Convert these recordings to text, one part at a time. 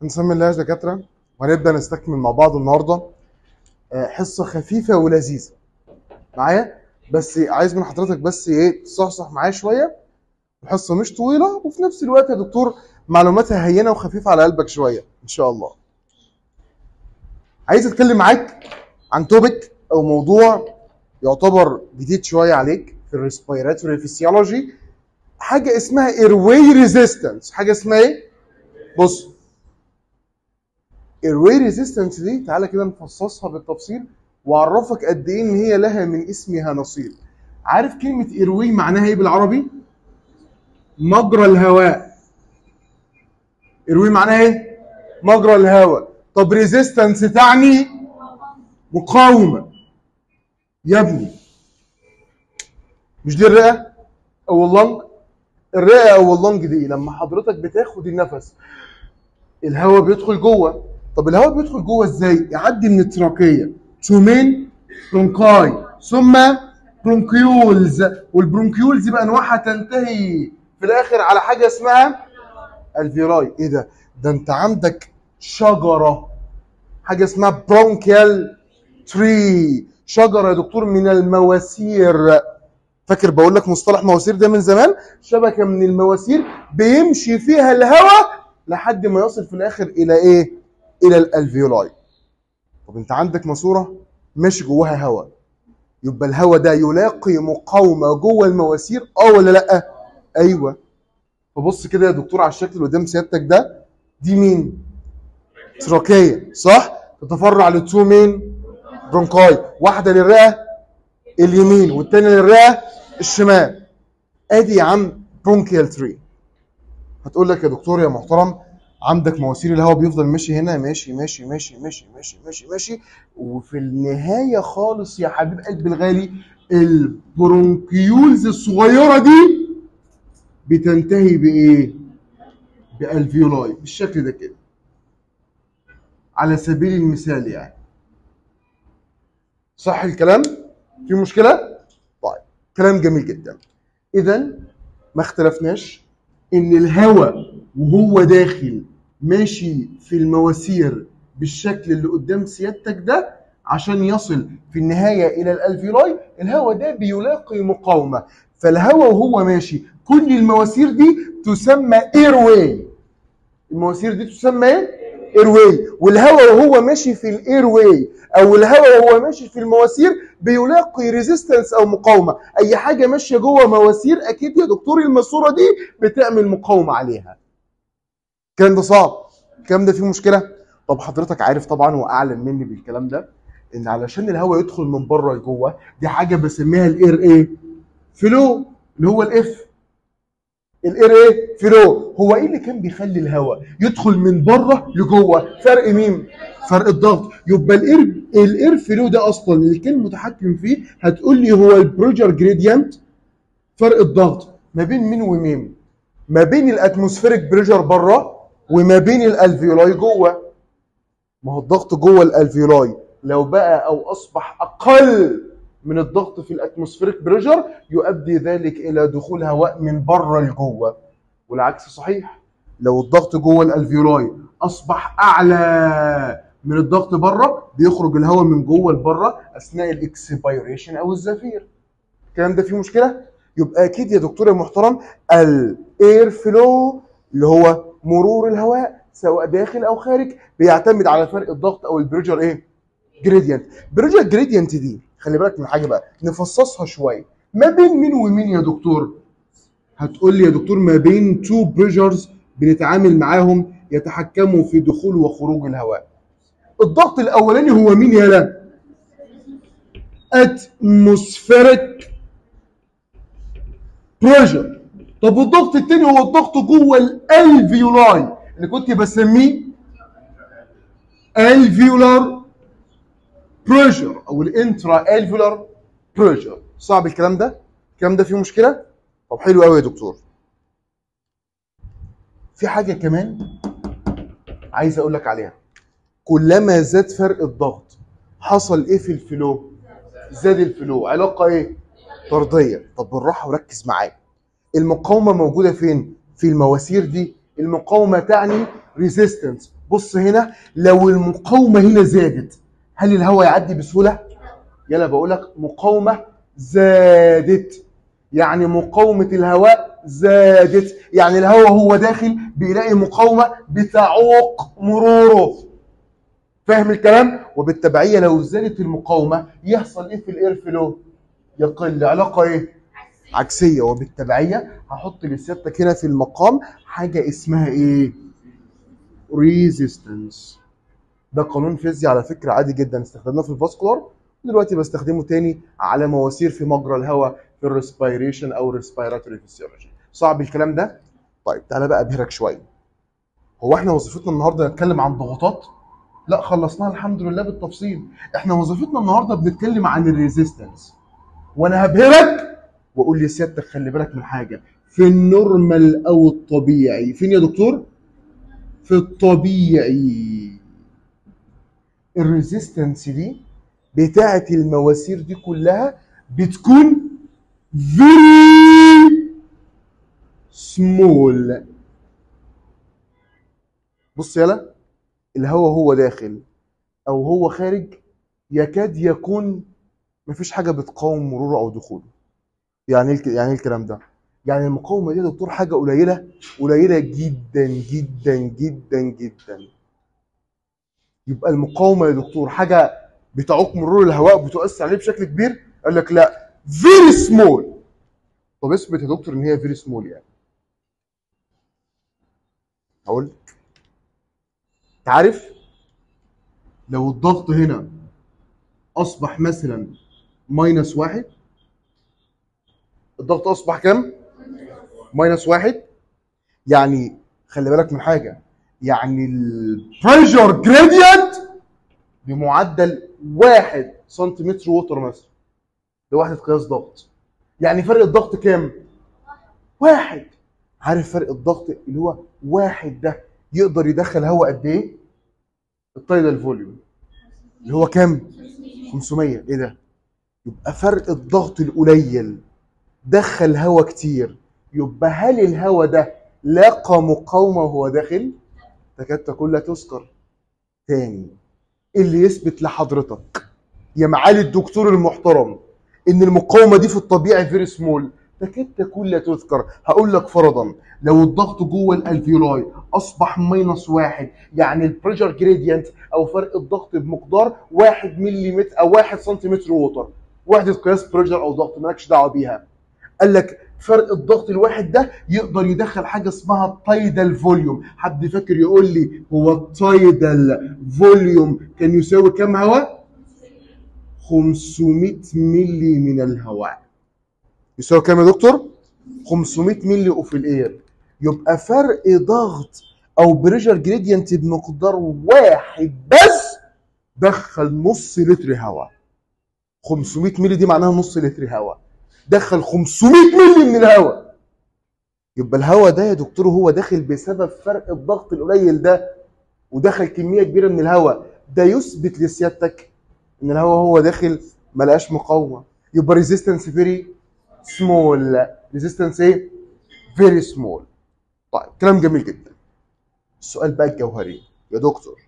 نسمي الله يا دكاترة وهنبدأ نستكمل مع بعض النهاردة آه، حصة خفيفة ولذيذة معايا بس عايز من حضرتك بس ايه تصحصح معايا شوية الحصة مش طويلة وفي نفس الوقت يا دكتور معلوماتها هينة وخفيفة على قلبك شوية إن شاء الله عايز أتكلم معاك عن توبيك أو موضوع يعتبر جديد شوية عليك في الريسبيراتوري فيسيولوجي حاجة اسمها ايرواي ريزيستنس حاجة اسمها ايه؟ بص ايرواي ريزيستنس دي تعالى كده نفصصها بالتفصيل واعرفك قد ايه ان هي لها من اسمها نصيب عارف كلمة ايرواي معناها ايه بالعربي؟ مجرى الهواء ايرواي معناها ايه؟ مجرى الهواء طب ريزيستنس تعني مقاومة يا ابني مش دي الرئة او اللنج الرئة او اللنج دي لما حضرتك بتاخد النفس الهواء بيدخل جوه طب الهواء بيدخل جوه ازاي يعدي من التراكيه تومين برونكاي ثم برونكيولز والبرونكيولز بانواعها تنتهي في الاخر على حاجه اسمها الفيراي ايه ده ده انت عندك شجره حاجه اسمها برونكيال تري شجره يا دكتور من المواسير فاكر بقول لك مصطلح مواسير ده من زمان شبكه من المواسير بيمشي فيها الهواء لحد ما يصل في الاخر الى ايه الى الالفيولاي طب انت عندك ماسوره ماشي جواها هواء يبقى الهواء ده يلاقي مقاومه جوه المواسير اه ولا لا ايوه فبص كده يا دكتور على الشكل اللي قدام سيادتك ده دي مين تراكيه صح تتفرع لتو مين برونكاي واحده للرئه اليمين والتانيه للرئه الشمال ادي يا عم برونكيال تري هتقول لك يا دكتور يا محترم عندك مواسير الهواء بيفضل ماشي هنا ماشي ماشي ماشي ماشي ماشي ماشي ماشي وفي النهايه خالص يا حبيب قلبي الغالي البرونكيولز الصغيره دي بتنتهي بايه؟ بالفيولاي بالشكل ده كده على سبيل المثال يعني صح الكلام؟ في مشكله؟ طيب كلام جميل جدا اذا ما اختلفناش ان الهواء وهو داخل ماشي في المواسير بالشكل اللي قدام سيادتك ده عشان يصل في النهايه الى الالفيولاي الهواء ده بيلاقي مقاومه فالهواء وهو ماشي كل المواسير دي تسمى اير واي المواسير دي تسمى ايه؟ اير واي والهواء وهو ماشي في الاير واي او الهواء وهو ماشي في المواسير بيلاقي ريزيستنس او مقاومه اي حاجه ماشيه جوه مواسير اكيد يا دكتور الماسوره دي بتعمل مقاومه عليها الكلام ده صعب الكلام ده فيه مشكله طب حضرتك عارف طبعا واعلم مني بالكلام ده ان علشان الهواء يدخل من بره لجوه دي حاجه بسميها الاير ايه فلو اللي هو الاف الاير ايه فلو هو ايه اللي كان بيخلي الهواء يدخل من بره لجوه فرق مين فرق الضغط يبقى الاير الاير فلو ده اصلا اللي كان متحكم فيه هتقول لي هو البروجر جريدينت فرق الضغط ما بين مين ومين ما بين الاتموسفيريك بريشر بره وما بين الالفيولاي جوه ما هو الضغط جوه الالفيولاي لو بقى او اصبح اقل من الضغط في الاتموسفيريك بريشر يؤدي ذلك الى دخول هواء من بره لجوه والعكس صحيح لو الضغط جوه الالفيولاي اصبح اعلى من الضغط بره بيخرج الهواء من جوه لبره اثناء الاكسبيريشن او الزفير الكلام ده فيه مشكله يبقى اكيد يا دكتور يا محترم الاير فلو اللي هو مرور الهواء سواء داخل او خارج بيعتمد على فرق الضغط او البريجر ايه جريدينت بريجر جريدينت دي خلي بالك من حاجه بقى نفصصها شويه ما بين مين ومين يا دكتور هتقول لي يا دكتور ما بين تو بريجرز بنتعامل معاهم يتحكموا في دخول وخروج الهواء الضغط الاولاني هو مين يالا اتموسفيريك بريشر طب والضغط التاني هو الضغط جوه الالفيولاي اللي كنت بسميه الفيولار بريشر او الانترا الفيولار بريشر صعب الكلام ده الكلام ده فيه مشكله طب حلو قوي يا دكتور في حاجه كمان عايز اقول لك عليها كلما زاد فرق الضغط حصل ايه في الفلو زاد الفلو علاقه ايه طرديه طب بالراحه وركز معايا المقاومه موجوده فين في المواسير دي المقاومه تعني ريزيستنس بص هنا لو المقاومه هنا زادت هل الهواء يعدي بسهوله يلا بقول لك مقاومه زادت يعني مقاومه الهواء زادت يعني الهواء هو داخل بيلاقي مقاومه بتعوق مروره فاهم الكلام وبالتبعيه لو زادت المقاومه يحصل ايه في الاير فلو يقل علاقه ايه عكسيه وبالتبعيه هحط لسيادتك هنا في المقام حاجه اسمها ايه ريزيستنس ده قانون فيزياء على فكره عادي جدا استخدمناه في الفاسكولار دلوقتي بستخدمه تاني على مواسير في مجرى الهواء في الريسبيريشن او الريسبيراتوري فيسيولوجي صعب الكلام ده طيب تعالى بقى ابهرك شويه هو احنا وظيفتنا النهارده نتكلم عن ضغوطات لا خلصناها الحمد لله بالتفصيل احنا وظيفتنا النهارده بنتكلم عن الريزيستنس وانا هبهرك واقول لسيادتك خلي بالك من حاجه في النورمال او الطبيعي فين يا دكتور في الطبيعي الريزيستنس دي بتاعه المواسير دي كلها بتكون very small بص يلا الهواء هو داخل او هو خارج يكاد يكون مفيش حاجه بتقاوم مروره او دخوله يعني ايه يعني ايه الكلام ده يعني المقاومه دي يا دكتور حاجه قليله قليله جدا جدا جدا جدا يبقى المقاومه يا دكتور حاجه بتعوق مرور الهواء بتؤثر عليه بشكل كبير قال لك لا فيري سمول طب اثبت يا دكتور ان هي فيري سمول يعني هقول لك تعرف لو الضغط هنا اصبح مثلا ماينس واحد الضغط اصبح كام؟ ماينس واحد يعني خلي بالك من حاجه يعني البريشر جريدينت بمعدل واحد سنتيمتر ووتر مثلا ده وحده قياس ضغط يعني فرق الضغط كام؟ واحد عارف فرق الضغط اللي هو واحد ده يقدر يدخل هواء قد ايه؟ التايدال فوليوم اللي هو كام؟ 500 ايه ده؟ يبقى فرق الضغط القليل دخل هواء كتير يبقى هل الهواء ده لاقى مقاومه وهو داخل؟ تكاد تكون لا تذكر تاني اللي يثبت لحضرتك يا معالي الدكتور المحترم ان المقاومه دي في الطبيعي فيري سمول تكاد تكون لا تذكر هقول لك فرضا لو الضغط جوه الالفيولاي اصبح ماينس واحد يعني البريشر جريدينت او فرق الضغط بمقدار واحد ملم او واحد سنتيمتر ووتر وحده قياس بريشر او ضغط مالكش دعوه بيها قال لك فرق الضغط الواحد ده يقدر يدخل حاجه اسمها التايدال فوليوم حد فاكر يقول لي هو التايدال فوليوم كان يساوي كام هواء 500 ملي من الهواء يساوي كام يا دكتور 500 ملي اوف الاير يبقى فرق ضغط او بريشر جريدينت بمقدار واحد بس دخل نص لتر هواء 500 ملي دي معناها نص لتر هواء دخل 500 ملي من الهواء يبقى الهواء ده يا دكتور هو داخل بسبب فرق الضغط القليل ده ودخل كميه كبيره من الهواء ده يثبت لسيادتك ان الهواء هو داخل ما لقاش مقاومه يبقى ريزيستنس فيري سمول ريزيستنس ايه فيري سمول طيب كلام جميل جدا السؤال بقى الجوهري يا دكتور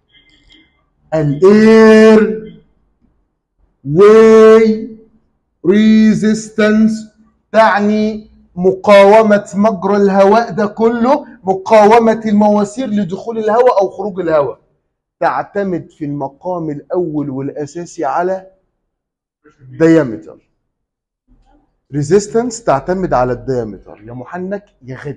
الاير واي ريزيستنس تعني مقاومة مجرى الهواء ده كله مقاومة المواسير لدخول الهواء أو خروج الهواء تعتمد في المقام الأول والأساسي على diameter resistance تعتمد على الديامتر يا محنك يا غبي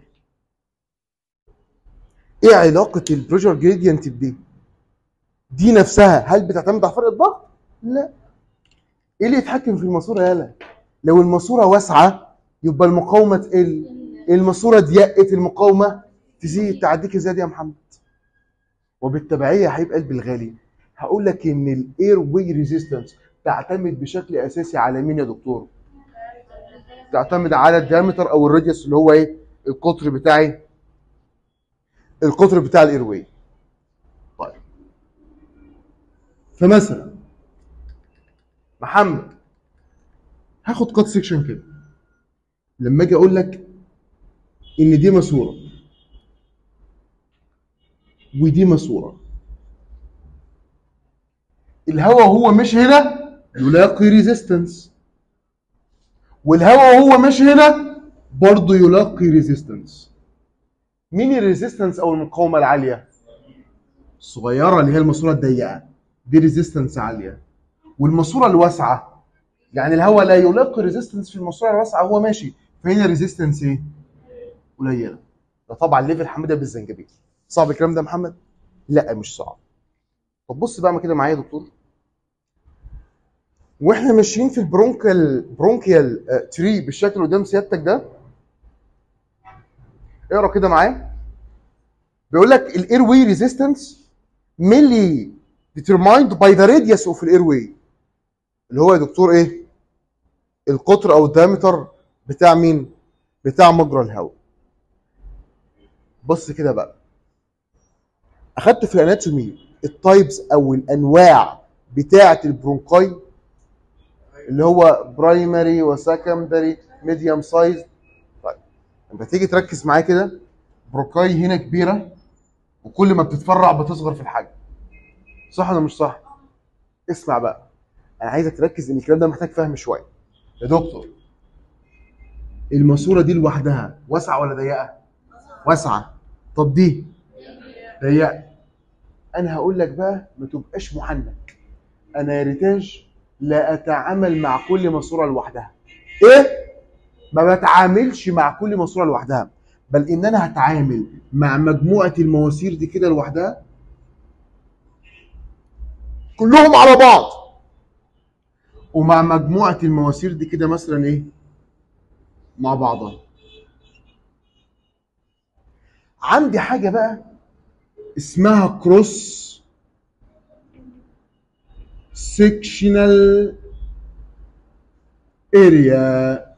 ايه علاقة البريشر جريدينت بدي؟ دي نفسها هل بتعتمد على فرق الضغط؟ لا ايه اللي يتحكم في الماسوره يالا؟ لو الماسوره واسعه يبقى المقاومه تقل الماسوره ضيقت المقاومه تزيد تعديك ازاي يا محمد؟ وبالتبعيه يا حبيب قلبي الغالي هقول لك ان الاير واي ريزيستنس تعتمد بشكل اساسي على مين يا دكتور؟ تعتمد على الديامتر او الراديوس اللي هو ايه؟ القطر بتاعي القطر بتاع الاير واي. طيب فمثلا محمد هاخد كات سيكشن كده لما اجي اقول لك ان دي ماسوره ودي ماسوره الهواء وهو ماشي هنا يلاقي ريزيستنس والهواء وهو ماشي هنا برضه يلاقي ريزيستنس مين الريزيستنس او المقاومه العاليه الصغيره اللي هي الماسوره الضيقه دي ريزيستنس عاليه والماسوره الواسعه يعني الهواء لا يلاقي ريزيستنس في الماسوره الواسعه وهو ماشي فهنا ريزيستنس ايه قليله ده طبعا ليفل حماده بالزنجبيل صعب الكلام ده يا محمد لا مش صعب طب بص بقى كده معايا يا دكتور واحنا ماشيين في البرونكال برونكيال تري بالشكل اللي قدام سيادتك ده اقرا كده معايا بيقول لك الاير واي ريزيستنس mainly determined by the radius of الاير واي اللي هو يا دكتور ايه القطر او الدايمتر بتاع مين بتاع مجرى الهواء بص كده بقى اخدت في الاناتومي التايبس او الانواع بتاعه البرونكاي اللي هو برايمري وسكندري ميديوم سايز طيب لما تيجي تركز معايا كده برونكاي هنا كبيره وكل ما بتتفرع بتصغر في الحجم صح ولا مش صح اسمع بقى انا عايزك تركز ان الكلام ده محتاج فهم شويه يا دكتور الماسوره دي لوحدها واسعه ولا ضيقه واسعه طب دي ضيقه انا هقول لك بقى ما تبقاش محنك انا يا ريتاج لا اتعامل مع كل ماسوره لوحدها ايه ما بتعاملش مع كل ماسوره لوحدها بل ان انا هتعامل مع مجموعه المواسير دي كده لوحدها كلهم على بعض ومع مجموعه المواسير دي كده مثلا ايه مع بعضها عندي حاجه بقى اسمها كروس سيكشنال اريا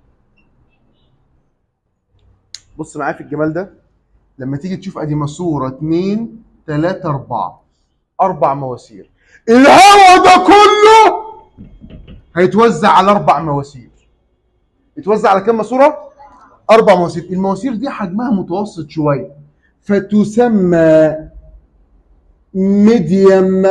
بص معايا في الجمال ده لما تيجي تشوف ادي ماسوره 2 3 4 اربع مواسير الهواء ده كله هيتوزع على اربع مواسير يتوزع على كام ماسوره اربع مواسير المواسير دي حجمها متوسط شويه فتسمى medium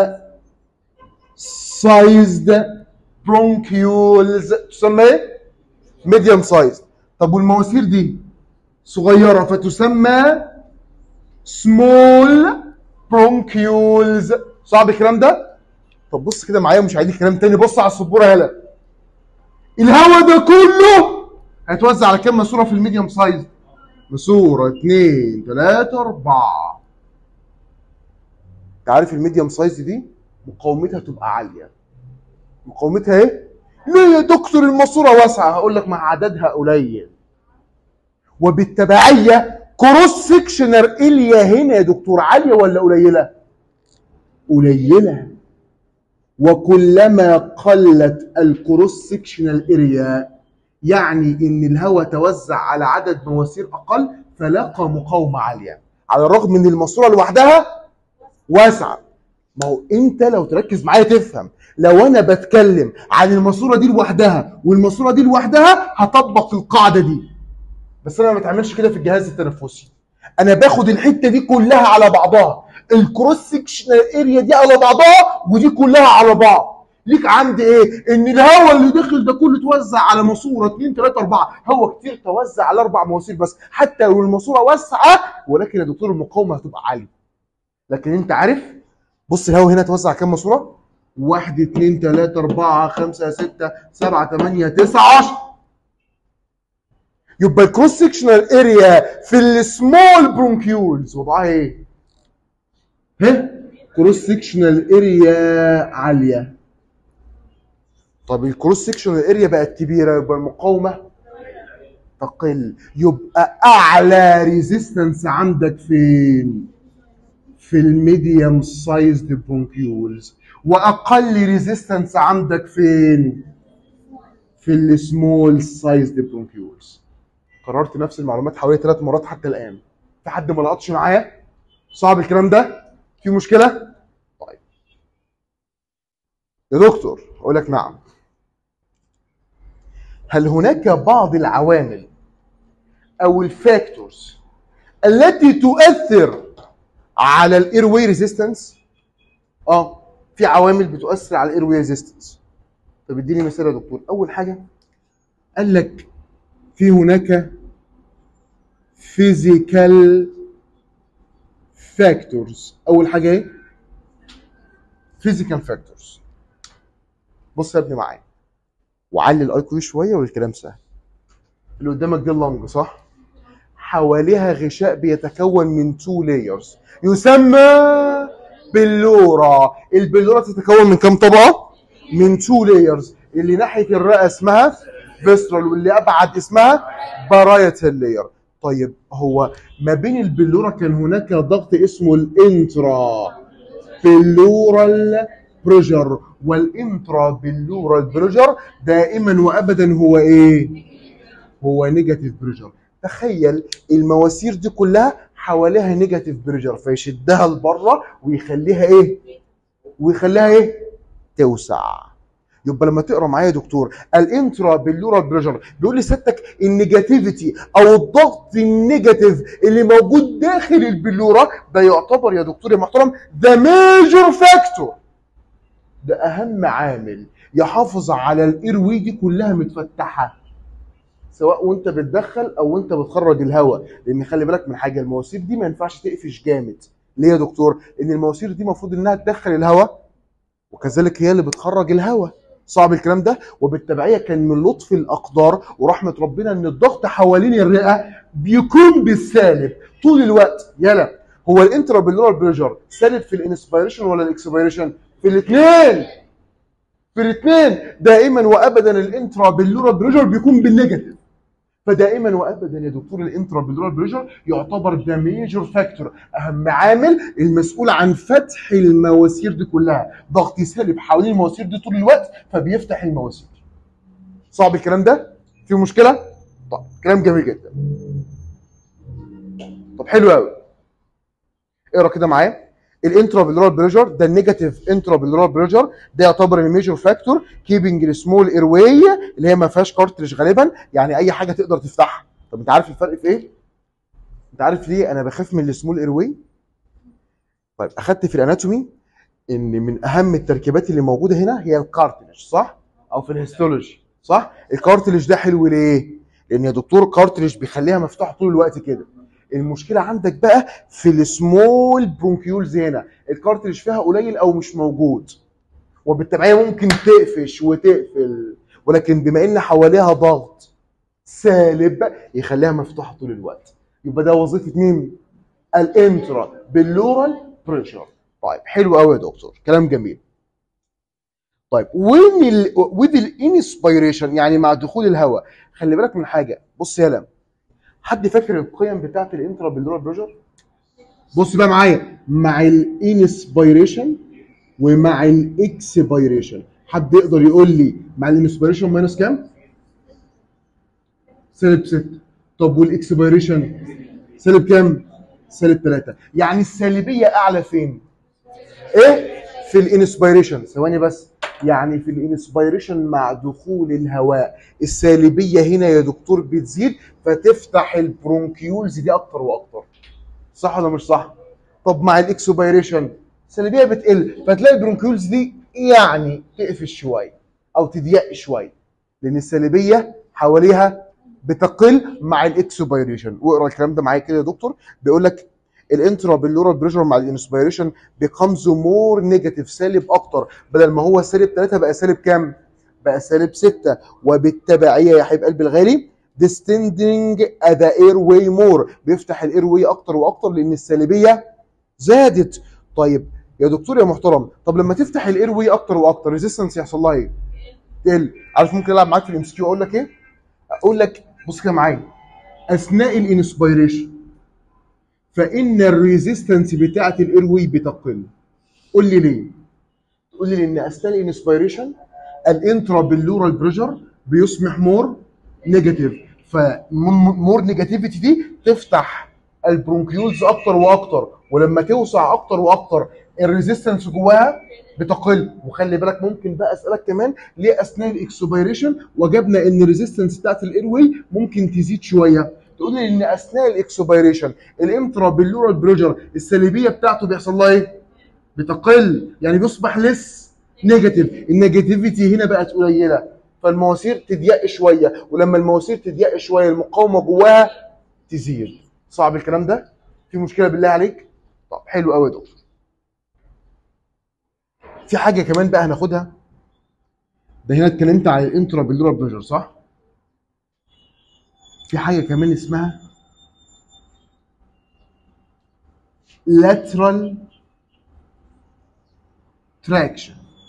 sized bronchioles تسمى ايه؟ medium sized طب والمواسير دي صغيرة فتسمى small bronchioles صعب الكلام ده؟ طب بص كده معايا مش عايزين كلام تاني بص على السبورة هلا الهواء ده كله هيتوزع على كام ماسورة في الميديوم سايز؟ ماسورة 2 3 4 انت عارف الميديوم سايز دي مقاومتها تبقى عاليه مقاومتها ايه ليه يا دكتور الماسوره واسعه هقول لك مع عددها قليل وبالتبعيه كروس سكشنر اليا هنا يا دكتور عاليه ولا قليله قليله وكلما قلت الكروس سكشنال اريا يعني ان الهواء توزع على عدد مواسير اقل فلاقى مقاومه عاليه على الرغم ان الماسوره لوحدها واسعه ما هو انت لو تركز معايا تفهم لو انا بتكلم عن الماسوره دي لوحدها والماسوره دي لوحدها هطبق القاعده دي بس انا ما بعملش كده في الجهاز التنفسي انا باخد الحته دي كلها على بعضها الكروس سكشنال اريا دي على بعضها ودي كلها على بعض ليك عندي ايه ان الهواء اللي داخل ده كله توزع على ماسوره 2 3 4 هواء كتير توزع على اربع مواسير بس حتى لو الماسوره واسعه ولكن يا دكتور المقاومه هتبقى عاليه لكن انت عارف بص الهواء هنا توزع كام ماسوره؟ 1 2 3 4 5 6 7 8 9 10 يبقى الكروس سكشنال اريا في السمول برونكيولز وضعها ايه؟ ها؟ كروس سكشنال اريا عاليه طب الكروس سكشنال اريا بقت كبيره يبقى المقاومه تقل يبقى اعلى ريزيستنس عندك فين؟ في الميديوم سايزد برونكيولز واقل ريزيستنس عندك فين في السمول سايزد برونكيولز قررت نفس المعلومات حوالي ثلاث مرات حتى الان في حد ما لقطش معايا صعب الكلام ده في مشكله طيب يا دكتور اقول لك نعم هل هناك بعض العوامل او الفاكتورز التي تؤثر على الاير واي ريزيستنس اه في عوامل بتؤثر على الاير ريزيستنس طب اديني مثال يا دكتور اول حاجه قال لك في هناك physical factors اول حاجه ايه physical factors بص يا ابني معايا وعلي الاي كيو شويه والكلام سهل اللي قدامك دي اللنج صح حواليها غشاء بيتكون من تو لايرز يسمى بلورا البلورا تتكون من كام طبقه من تو لايرز اللي ناحيه الرئه اسمها فيسترال واللي ابعد اسمها بارايتال لاير طيب هو ما بين البلورا كان هناك ضغط اسمه الانترا بلورال بريشر والانترا بلورال بريشر دائما وابدا هو ايه هو نيجاتيف بريشر تخيل المواسير دي كلها حواليها نيجاتيف بريشر فيشدها لبره ويخليها ايه ويخليها ايه توسع يبقى لما تقرا معايا يا دكتور الانترا بلورال بريشر بيقول لي سيادتك النيجاتيفيتي او الضغط النيجاتيف اللي موجود داخل البلوره ده يعتبر يا دكتور يا محترم ذا ميجر فاكتور ده اهم عامل يحافظ على الايروي دي كلها متفتحه سواء وانت بتدخل او وانت بتخرج الهواء لان خلي بالك من حاجه المواسير دي ما ينفعش تقفش جامد ليه يا دكتور لان المواسير دي المفروض انها تدخل الهواء وكذلك هي اللي بتخرج الهواء صعب الكلام ده وبالتبعيه كان من لطف الاقدار ورحمه ربنا ان الضغط حوالين الرئه بيكون بالسالب طول الوقت يلا هو الانترابيلورال بريشر سالب في الانسبيريشن ولا الاكسبيريشن في الاثنين في الاثنين دائما وابدا الانترابيلورال بريشر بيكون بالنيجاتيف فدائما وابدا يا دكتور الانترابيلورال بريشر يعتبر ده ميجر فاكتور اهم عامل المسؤول عن فتح المواسير دي كلها ضغط سالب حوالين المواسير دي طول الوقت فبيفتح المواسير صعب الكلام ده في مشكله طب كلام جميل جدا طب حلو قوي اقرا كده معايا الانترابيلورال بريشر ده النيجاتيف انترابيلورال بريشر ده يعتبر الميجر فاكتور كيبنج السمول اير واي اللي هي ما فيهاش كارتريج غالبا يعني اي حاجه تقدر تفتحها طب انت عارف الفرق في ايه؟ انت عارف ليه انا بخاف من السمول اير واي؟ طيب اخدت في الاناتومي ان من اهم التركيبات اللي موجوده هنا هي الكارتريج صح؟ او في الهيستولوجي صح؟ الكارتريج ده حلو ليه؟ لان يا دكتور كارتريج بيخليها مفتوحه طول الوقت كده المشكله عندك بقى في السمول برونكيولز هنا الكارتريج فيها قليل او مش موجود وبالتبعيه ممكن تقفش وتقفل ولكن بما ان حواليها ضغط سالب يخليها مفتوحه طول الوقت يبقى ده وظيفه مين الانترا باللورال بريشر طيب حلو قوي يا دكتور كلام جميل طيب وين ال with الانسبيريشن يعني مع دخول الهواء خلي بالك من حاجه بص يلا حد فاكر القيم بتاعت الانترا باللورال بريشر بص بقى معايا مع الانسبيريشن ومع الاكسبيريشن حد يقدر يقول لي مع الانسبيريشن ماينس كام سالب 6 طب والاكسبيريشن سالب كام سالب 3 يعني السالبيه اعلى فين ايه في الانسبيريشن ثواني بس يعني في الانسبيريشن مع دخول الهواء السالبيه هنا يا دكتور بتزيد فتفتح البرونكيولز دي اكتر واكتر صح ولا مش صح طب مع الاكسبيريشن السالبيه بتقل فتلاقي البرونكيولز دي يعني تقفش شويه او تضيق شويه لان السالبيه حواليها بتقل مع الاكسبيريشن واقرا الكلام ده معايا كده يا دكتور بيقول لك الانترا باللورال بريشر مع الانسبيريشن بيكمز مور نيجاتيف سالب اكتر بدل ما هو سالب 3 بقى سالب كام؟ بقى سالب 6 وبالتبعيه يا حبيب قلبي الغالي distending the airway more بيفتح الاير اكتر واكتر لان السالبيه زادت طيب يا دكتور يا محترم طب لما تفتح الاير اكتر واكتر ريزيستنس يحصل لها ايه؟ تقل عارف ممكن العب معاك في الام سي كيو اقول لك ايه؟ اقول لك بص كده معايا اثناء الانسبيريشن فان الريزيستنس بتاعه الايروي بتقل قول لي ليه تقول لي لان اثناء الانسبيريشن الانترا بلورال بريشر بيسمح مور نيجاتيف فمور نيجاتيفيتي دي تفتح البرونكيولز اكتر واكتر ولما توسع اكتر واكتر الريزيستنس جواها بتقل وخلي بالك ممكن بقى اسالك كمان ليه اثناء الاكسبيريشن وجبنا ان الريزيستنس بتاعت الايروي ممكن تزيد شويه تقول لي ان اثناء الاكسبيريشن الانترا بلورال بريشر السالبيه بتاعته بيحصل لها ايه؟ بتقل يعني بيصبح لس نيجاتيف النيجاتيفيتي هنا بقت قليله فالمواسير تضيق شويه ولما المواسير تضيق شويه المقاومه جواها تزيد صعب الكلام ده في مشكله بالله عليك طب حلو قوي يا دكتور في حاجه كمان بقى هناخدها ده هنا اتكلمت عن الانترا بيلورال بريشر صح في حاجه كمان اسمها lateral traction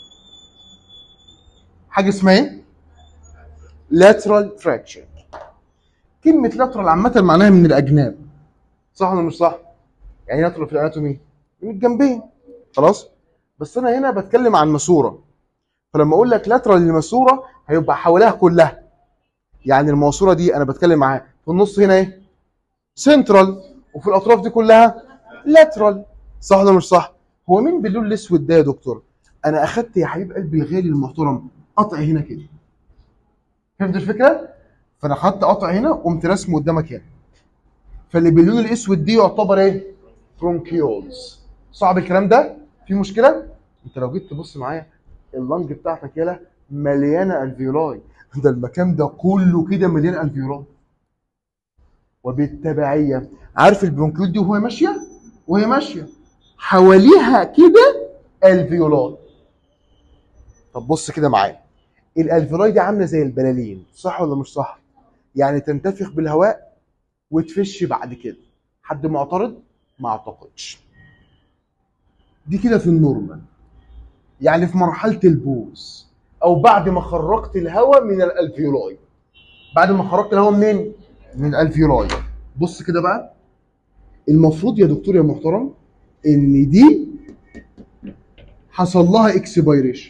حاجه اسمها ايه lateral traction كلمه lateral عامه معناها من الاجناب صح ولا مش صح يعني lateral في الاناتومي من الجنبين خلاص بس انا هنا بتكلم عن ماسوره فلما اقول لك lateral للماسوره هيبقى حواليها كلها يعني الماسوره دي انا بتكلم معاها في النص هنا ايه سنترال وفي الاطراف دي كلها لاترال صح ولا مش صح؟ هو مين باللون الاسود ده يا دكتور؟ انا اخدت يا حبيب قلبي الغالي المحترم قطع هنا كده. فهمت الفكره؟ فانا خدت قطع هنا قمت راسمه قدامك هنا. فاللي باللون الاسود دي يعتبر ايه؟ برونكيولز. صعب الكلام ده؟ في مشكله؟ انت لو جيت تبص معايا اللنج بتاعتك يالا مليانه الفيولاي ده المكان ده كله كده مليان الفيولاي وبالتبعيه عارف البرونكيول دي وهي ماشيه وهي ماشيه حواليها كده الفيولاي طب بص كده معايا الالفيولاي دي عامله زي البلالين صح ولا مش صح يعني تنتفخ بالهواء وتفش بعد كده حد معترض ما اعتقدش دي كده في النورمال يعني في مرحله البوز او بعد ما خرجت الهواء من الالفيولاي بعد ما خرجت الهواء منين من الالفيولاي بص كده بقى المفروض يا دكتور يا محترم ان دي حصل لها اكسبيريشن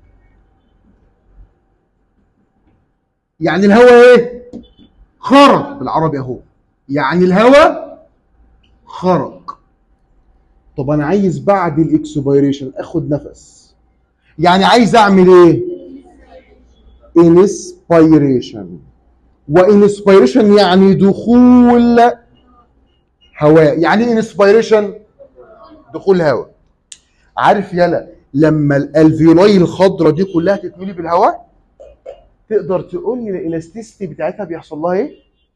يعني الهواء ايه خرج بالعربي اهو يعني الهواء خرج طب انا عايز بعد الاكسبيريشن اخد نفس يعني عايز اعمل ايه انسبيريشن وانسبيريشن يعني دخول هواء يعني ايه انسبيريشن دخول هواء عارف يلا لما الالفيولاي الخضراء دي كلها تتملي بالهواء تقدر تقول لي الالاستيستي بتاعتها بيحصل لها ايه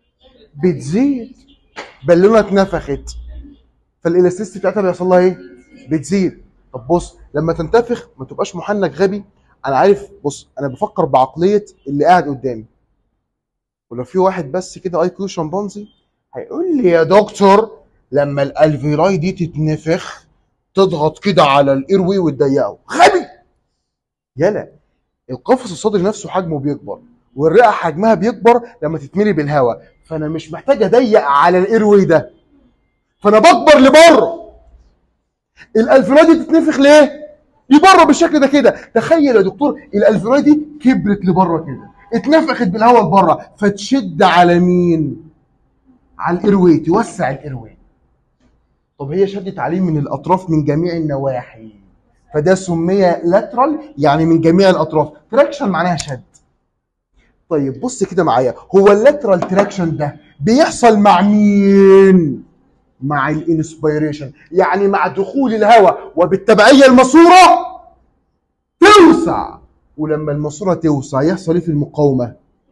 بتزيد بالونه اتنفخت فالالاستيستي بتاعتها بيحصل لها ايه بتزيد طب بص لما تنتفخ ما تبقاش محنك غبي انا عارف بص انا بفكر بعقليه اللي قاعد قدامي ولو في واحد بس كده اي كيو شمبانزي هيقول لي يا دكتور لما الالفيولاي دي تتنفخ تضغط كده على الايروي وتضيقه غبي يلا القفص الصدري نفسه حجمه بيكبر والرئه حجمها بيكبر لما تتملي بالهواء فانا مش محتاج اضيق على الايروي ده فانا بكبر لبره الالفيولاي دي تتنفخ ليه لبره بالشكل ده كده تخيل يا دكتور الالفيولاي دي كبرت لبره كده اتنفخت بالهواء لبره فتشد على مين على الايروي توسع الايروي طب هي شدت عليه من الاطراف من جميع النواحي فده سمي لاترال يعني من جميع الاطراف تراكشن معناها شد طيب بص كده معايا هو اللاترال تراكشن ده بيحصل مع مين مع الانسبيريشن يعني مع دخول الهواء وبالتبعيه الماسوره توسع ولما الماسوره توسع يحصل ايه في المقاومه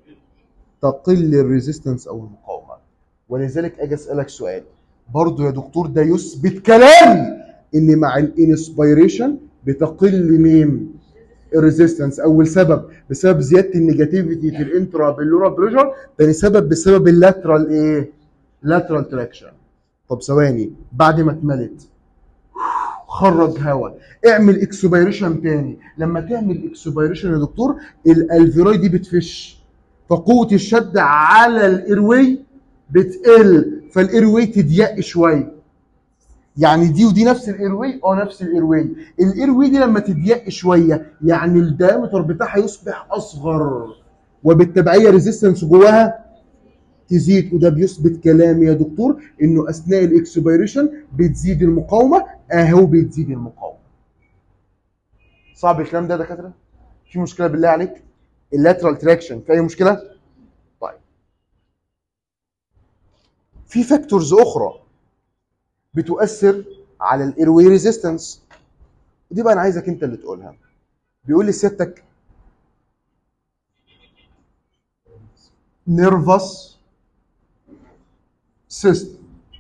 تقل الريزيستنس او المقاومه ولذلك اجي اسالك سؤال برضه يا دكتور ده يثبت كلامي ان مع الانسبيريشن بتقل مين الريزيستنس اول سبب بسبب زياده النيجاتيفيتي في الانترا بيلورال بريشر تاني سبب بسبب اللاترال ايه لاترال تراكشن طب ثواني بعد ما اتملت خرج هواء اعمل اكسبيريشن تاني لما تعمل اكسبيريشن يا دكتور الالفيروي دي بتفش فقوه الشد على الايروي بتقل فالايروي تضيق شويه يعني دي ودي نفس الايروي اه نفس الايروي الايروي دي لما تضيق شويه يعني الدايمتر بتاعها يصبح اصغر وبالتبعيه ريزيستنس جواها تزيد وده بيثبت كلامي يا دكتور انه اثناء الاكسبيريشن بتزيد المقاومه اهو بتزيد المقاومه صعب الكلام ده يا دكاتره في مشكله بالله عليك اللاترال تراكشن في اي مشكله طيب في فاكتورز اخرى بتؤثر على الايروي ريزيستنس ودي بقى انا عايزك انت اللي تقولها بيقول لي سيادتك نيرفس سيستم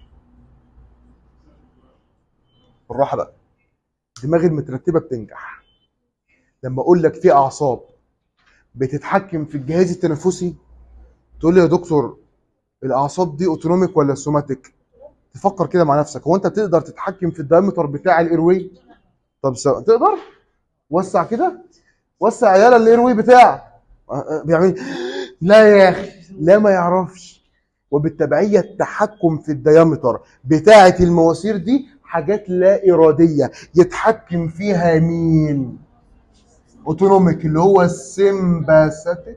بالراحه بقى دماغي المترتبه بتنجح لما اقول لك في اعصاب بتتحكم في الجهاز التنفسي تقول لي يا دكتور الاعصاب دي اوتونوميك ولا سوماتيك تفكر كده مع نفسك هو انت تقدر تتحكم في الدايمتر بتاع الايروي طب سو... تقدر وسع كده وسع يالا الايروي بتاعك أه، أه، بيعمل لا يا اخي لا ما يعرفش وبالتبعيه التحكم في الديامتر بتاعه المواسير دي حاجات لا اراديه يتحكم فيها مين اوتونوميك اللي هو السمباثيك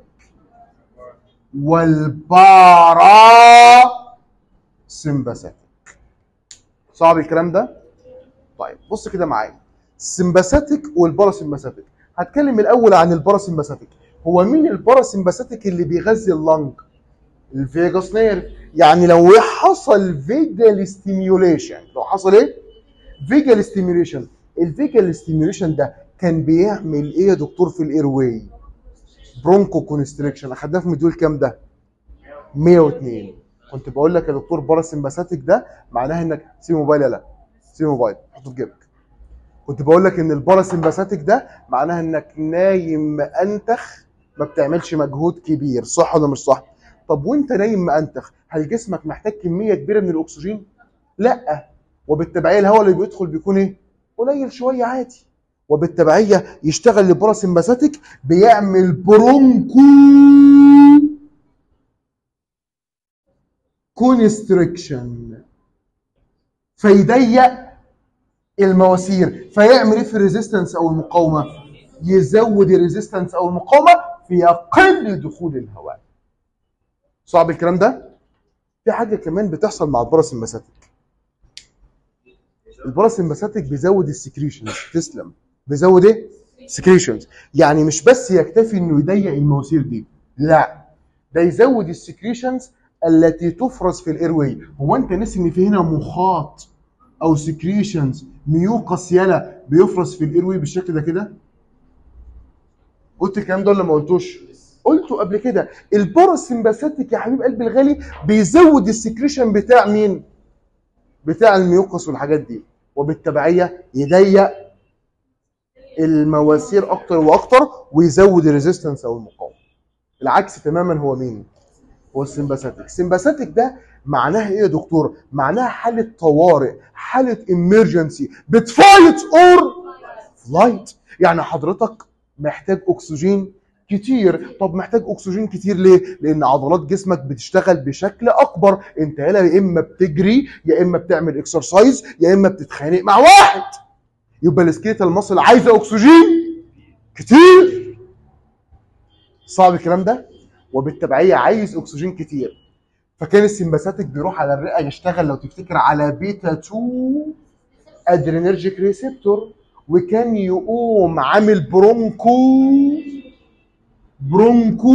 والبارا سمباثيك صعب الكلام ده طيب بص كده معايا السمباثيك والباراسمباثيك هتكلم الاول عن الباراسمباثيك هو مين الباراسمباثيك اللي بيغذي اللنج الفيجاس نيرف يعني لو حصل فيجال ستيميوليشن لو حصل ايه فيجال ستيميوليشن الفيجال ستيميوليشن ده كان بيعمل ايه يا دكتور في الايرواي برونكو كونستريكشن اخدناه في مديول كام ده 102 كنت بقول لك يا دكتور باراسمباثيك ده معناها انك سيب موبايل لا سيب موبايل حطه في جيبك كنت بقول لك ان الباراسمباثيك ده معناها انك نايم مأنتخ ما بتعملش مجهود كبير صح ولا مش صح طب وانت نايم مأنتخ هل جسمك محتاج كميه كبيره من الاكسجين لا وبالتبعيه الهواء اللي بيدخل بيكون ايه قليل شويه عادي وبالتبعيه يشتغل الباراسمباثيك بيعمل برونكو كونستريكشن فيضيق المواسير فيعمل ايه في الريزيستنس او المقاومه يزود الريزيستنس او المقاومه فيقل دخول الهواء صعب الكلام ده في حاجه كمان بتحصل مع الباراسمباثيك الباراسمباثيك بيزود السكريشنز تسلم بيزود ايه سكريشنز يعني مش بس يكتفي انه يضيق المواسير دي لا ده يزود السكريشنز التي تفرز في الايرواي هو انت ناسي ان في هنا مخاط او سكريشنز ميوقس يلا بيفرز في الايرواي بالشكل ده كده قلت الكلام ده ولا ما قلتوش قلته قبل كده الباراسمباثيك يا حبيب قلبي الغالي بيزود السكريشن بتاع مين بتاع الميوقس والحاجات دي وبالتبعيه يضيق المواسير اكتر واكتر ويزود الريزيستنس او المقاومه العكس تماما هو مين هو السمباثيك السمباثيك ده معناها ايه يا دكتور معناها حاله طوارئ حاله امرجنسي بتفايت اور فلايت يعني حضرتك محتاج اكسجين كتير طب محتاج اكسجين كتير ليه لان عضلات جسمك بتشتغل بشكل اكبر انت يا اما بتجري يا اما بتعمل اكسرسايز يا اما بتتخانق مع واحد يبقى السكيتال ماسل عايزه اكسجين كتير صعب الكلام ده وبالتبعيه عايز اكسجين كتير فكان السمباثيك بيروح على الرئه يشتغل لو تفتكر على بيتا 2 ادرينرجيك ريسبتور وكان يقوم عامل برونكو برونكو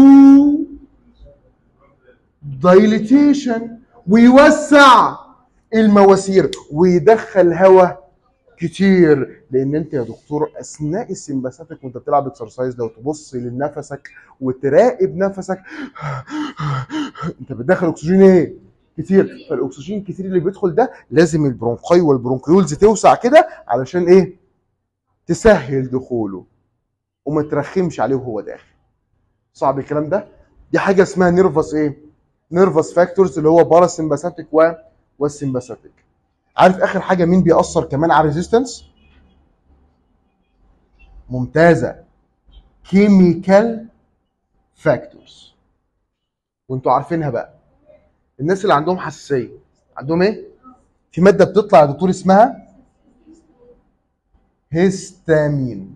دايليتيشن ويوسع المواسير ويدخل هواء كتير لان انت يا دكتور اثناء السمباثيك وانت بتلعب اكسرسايز لو تبص لنفسك وتراقب نفسك انت بتدخل اكسجين ايه؟ كتير فالاكسجين الكتير اللي بيدخل ده لازم البرونكاي والبرونكيولز توسع كده علشان ايه؟ تسهل دخوله وما ترخمش عليه وهو داخل صعب الكلام ده دي حاجه اسمها نيرفس ايه نيرفس فاكتورز اللي هو باراسمباثيك و والسمباثيك عارف اخر حاجه مين بيأثر كمان على الريزيستنس ممتازه كيميكال فاكتورز وانتوا عارفينها بقى الناس اللي عندهم حساسيه عندهم ايه في ماده بتطلع يا دكتور اسمها هيستامين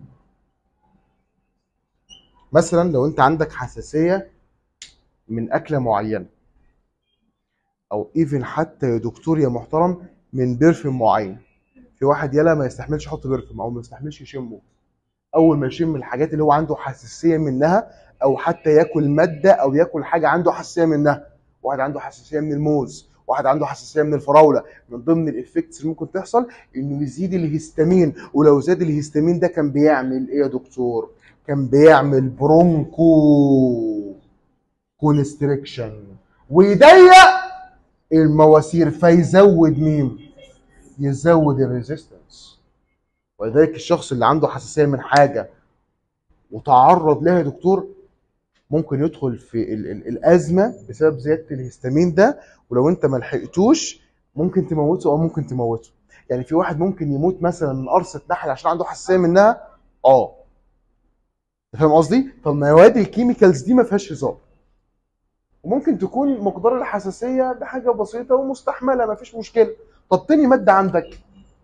مثلا لو انت عندك حساسيه من اكله معينه او ايفن حتى يا دكتور يا محترم من بيرفيوم معين في واحد يلا ما يستحملش يحط بيرفيوم او ما يستحملش يشمه اول ما يشم الحاجات اللي هو عنده حساسيه منها او حتى ياكل ماده او ياكل حاجه عنده حساسيه منها واحد عنده حساسيه من الموز واحد عنده حساسيه من الفراوله من ضمن الافكتس اللي ممكن تحصل انه يزيد الهستامين ولو زاد الهستامين ده كان بيعمل ايه يا دكتور كان بيعمل برونكو كونستريكشن ويضيق المواسير فيزود مين يزود الريزيستنس ولذلك الشخص اللي عنده حساسيه من حاجه وتعرض لها يا دكتور ممكن يدخل في ال ال الازمه بسبب زياده الهستامين ده ولو انت ما لحقتوش ممكن تموته او ممكن تموته يعني في واحد ممكن يموت مثلا من قرصه نحل عشان عنده حساسيه منها اه فاهم قصدي فالمواد الكيميكالز دي ما فيهاش هزار وممكن تكون مقدار الحساسيه بحاجه بسيطه ومستحمله ما فيش مشكله طب تاني ماده عندك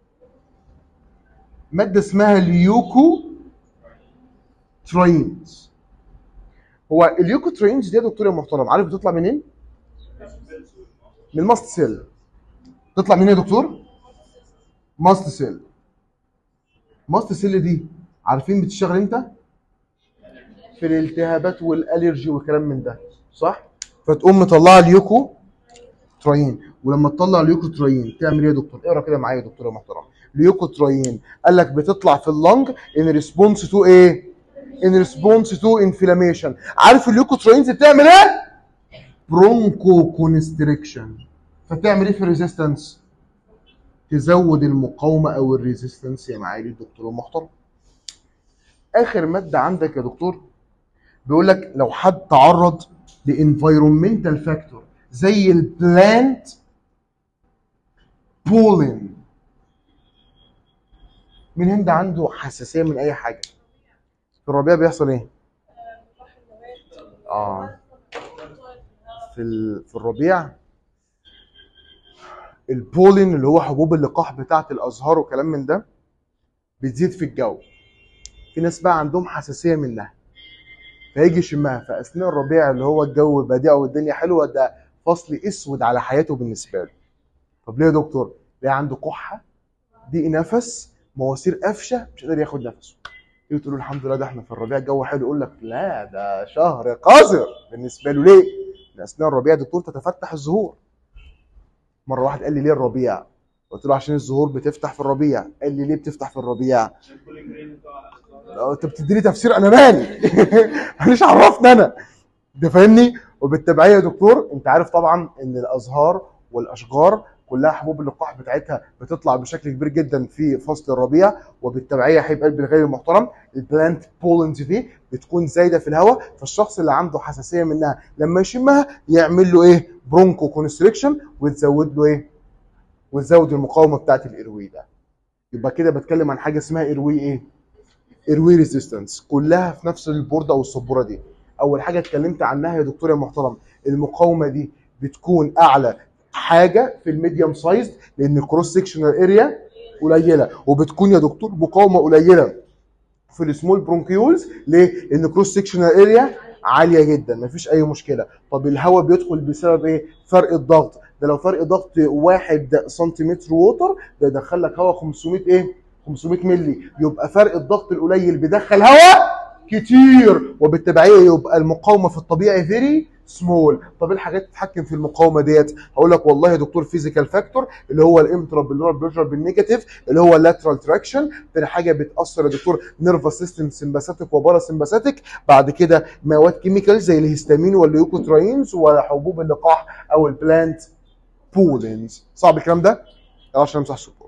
ماده اسمها اليوكو تراينز هو اليوكو تراينز دي يا دكتور يا محترم عارف بتطلع منين؟ من الماست سيل تطلع منين يا دكتور؟ ماست سيل ماست سيل دي عارفين بتشتغل امتى؟ في الالتهابات والالرجي والكلام من ده صح؟ فتقوم مطلعه اليوكو تراين ولما تطلع اليوكو تراين تعمل ايه يا دكتور؟ اقرا كده معايا يا دكتور يا محترم اليوكو تراين قال لك بتطلع في اللنج ان ريسبونس تو ايه؟ ان ريسبونس تو انفلاميشن عارف الليوكوترينز بتعمل ايه؟ برونكو كونستريكشن فتعمل ايه في الريزيستنس؟ تزود المقاومه او الريزيستنس يا معالي الدكتور المحترم. اخر ماده عندك يا دكتور بيقول لك لو حد تعرض لانفيرومنتال فاكتور زي البلانت بولين مين هند عنده حساسيه من اي حاجه؟ في الربيع بيحصل ايه؟ اه في ال... في الربيع البولين اللي هو حبوب اللقاح بتاعه الازهار وكلام من ده بتزيد في الجو في ناس بقى عندهم حساسيه منها فيجي يشمها في اثناء الربيع اللي هو الجو بادئ والدنيا حلوه ده فصل اسود على حياته بالنسبه له طب ليه يا دكتور؟ ليه عنده كحه ضيق نفس مواسير قفشه مش قادر ياخد نفسه تيجي تقول له الحمد لله ده احنا في الربيع الجو حلو يقول لك لا ده شهر قذر بالنسبه له ليه؟ لان اثناء الربيع دكتور تتفتح الزهور. مره واحد قال لي ليه الربيع؟ قلت له عشان الزهور بتفتح في الربيع، قال لي ليه بتفتح في الربيع؟ انت بتديني تفسير انا مالي مش عرفني انا ده فاهمني؟ وبالتبعيه يا دكتور انت عارف طبعا ان الازهار والاشجار كلها حبوب اللقاح بتاعتها بتطلع بشكل كبير جدا في فصل الربيع وبالتبعيه حبيب قلبي الغير المحترم البلانت بولنز دي بتكون زايده في الهواء فالشخص اللي عنده حساسيه منها لما يشمها يعمل له ايه برونكو كونستريكشن وتزود له ايه وتزود المقاومه بتاعت الايروي ده يبقى كده بتكلم عن حاجه اسمها ايروي ايه ايروي ريزيستنس كلها في نفس البورده او السبوره دي اول حاجه اتكلمت عنها يا دكتور يا محترم المقاومه دي بتكون اعلى حاجه في الميديوم سايز لان الكروس سكشنال اريا قليله وبتكون يا دكتور مقاومه قليله في السمول برونكيولز ليه؟ لان الكروس سكشنال اريا عاليه جدا مفيش اي مشكله طب الهواء بيدخل بسبب ايه؟ فرق الضغط ده لو فرق ضغط 1 سنتيمتر ووتر ده يدخل لك هواء 500 ايه؟ 500 مللي يبقى فرق الضغط القليل بيدخل هواء كتير وبالتبعيه يبقى المقاومه في الطبيعي فيري سمول طب ايه الحاجات تتحكم في المقاومه ديت هقول لك والله يا دكتور فيزيكال فاكتور اللي هو الانترابيلر بريشر بالنيجاتيف اللي هو اللاترال تراكشن تاني حاجه بتاثر يا دكتور نيرفس سيستم سمباثيك وبارا سمباثيك بعد كده مواد كيميكال زي الهستامين والليوكوتراينز وحبوب اللقاح او البلانت بولينز صعب الكلام ده عشان امسح السطور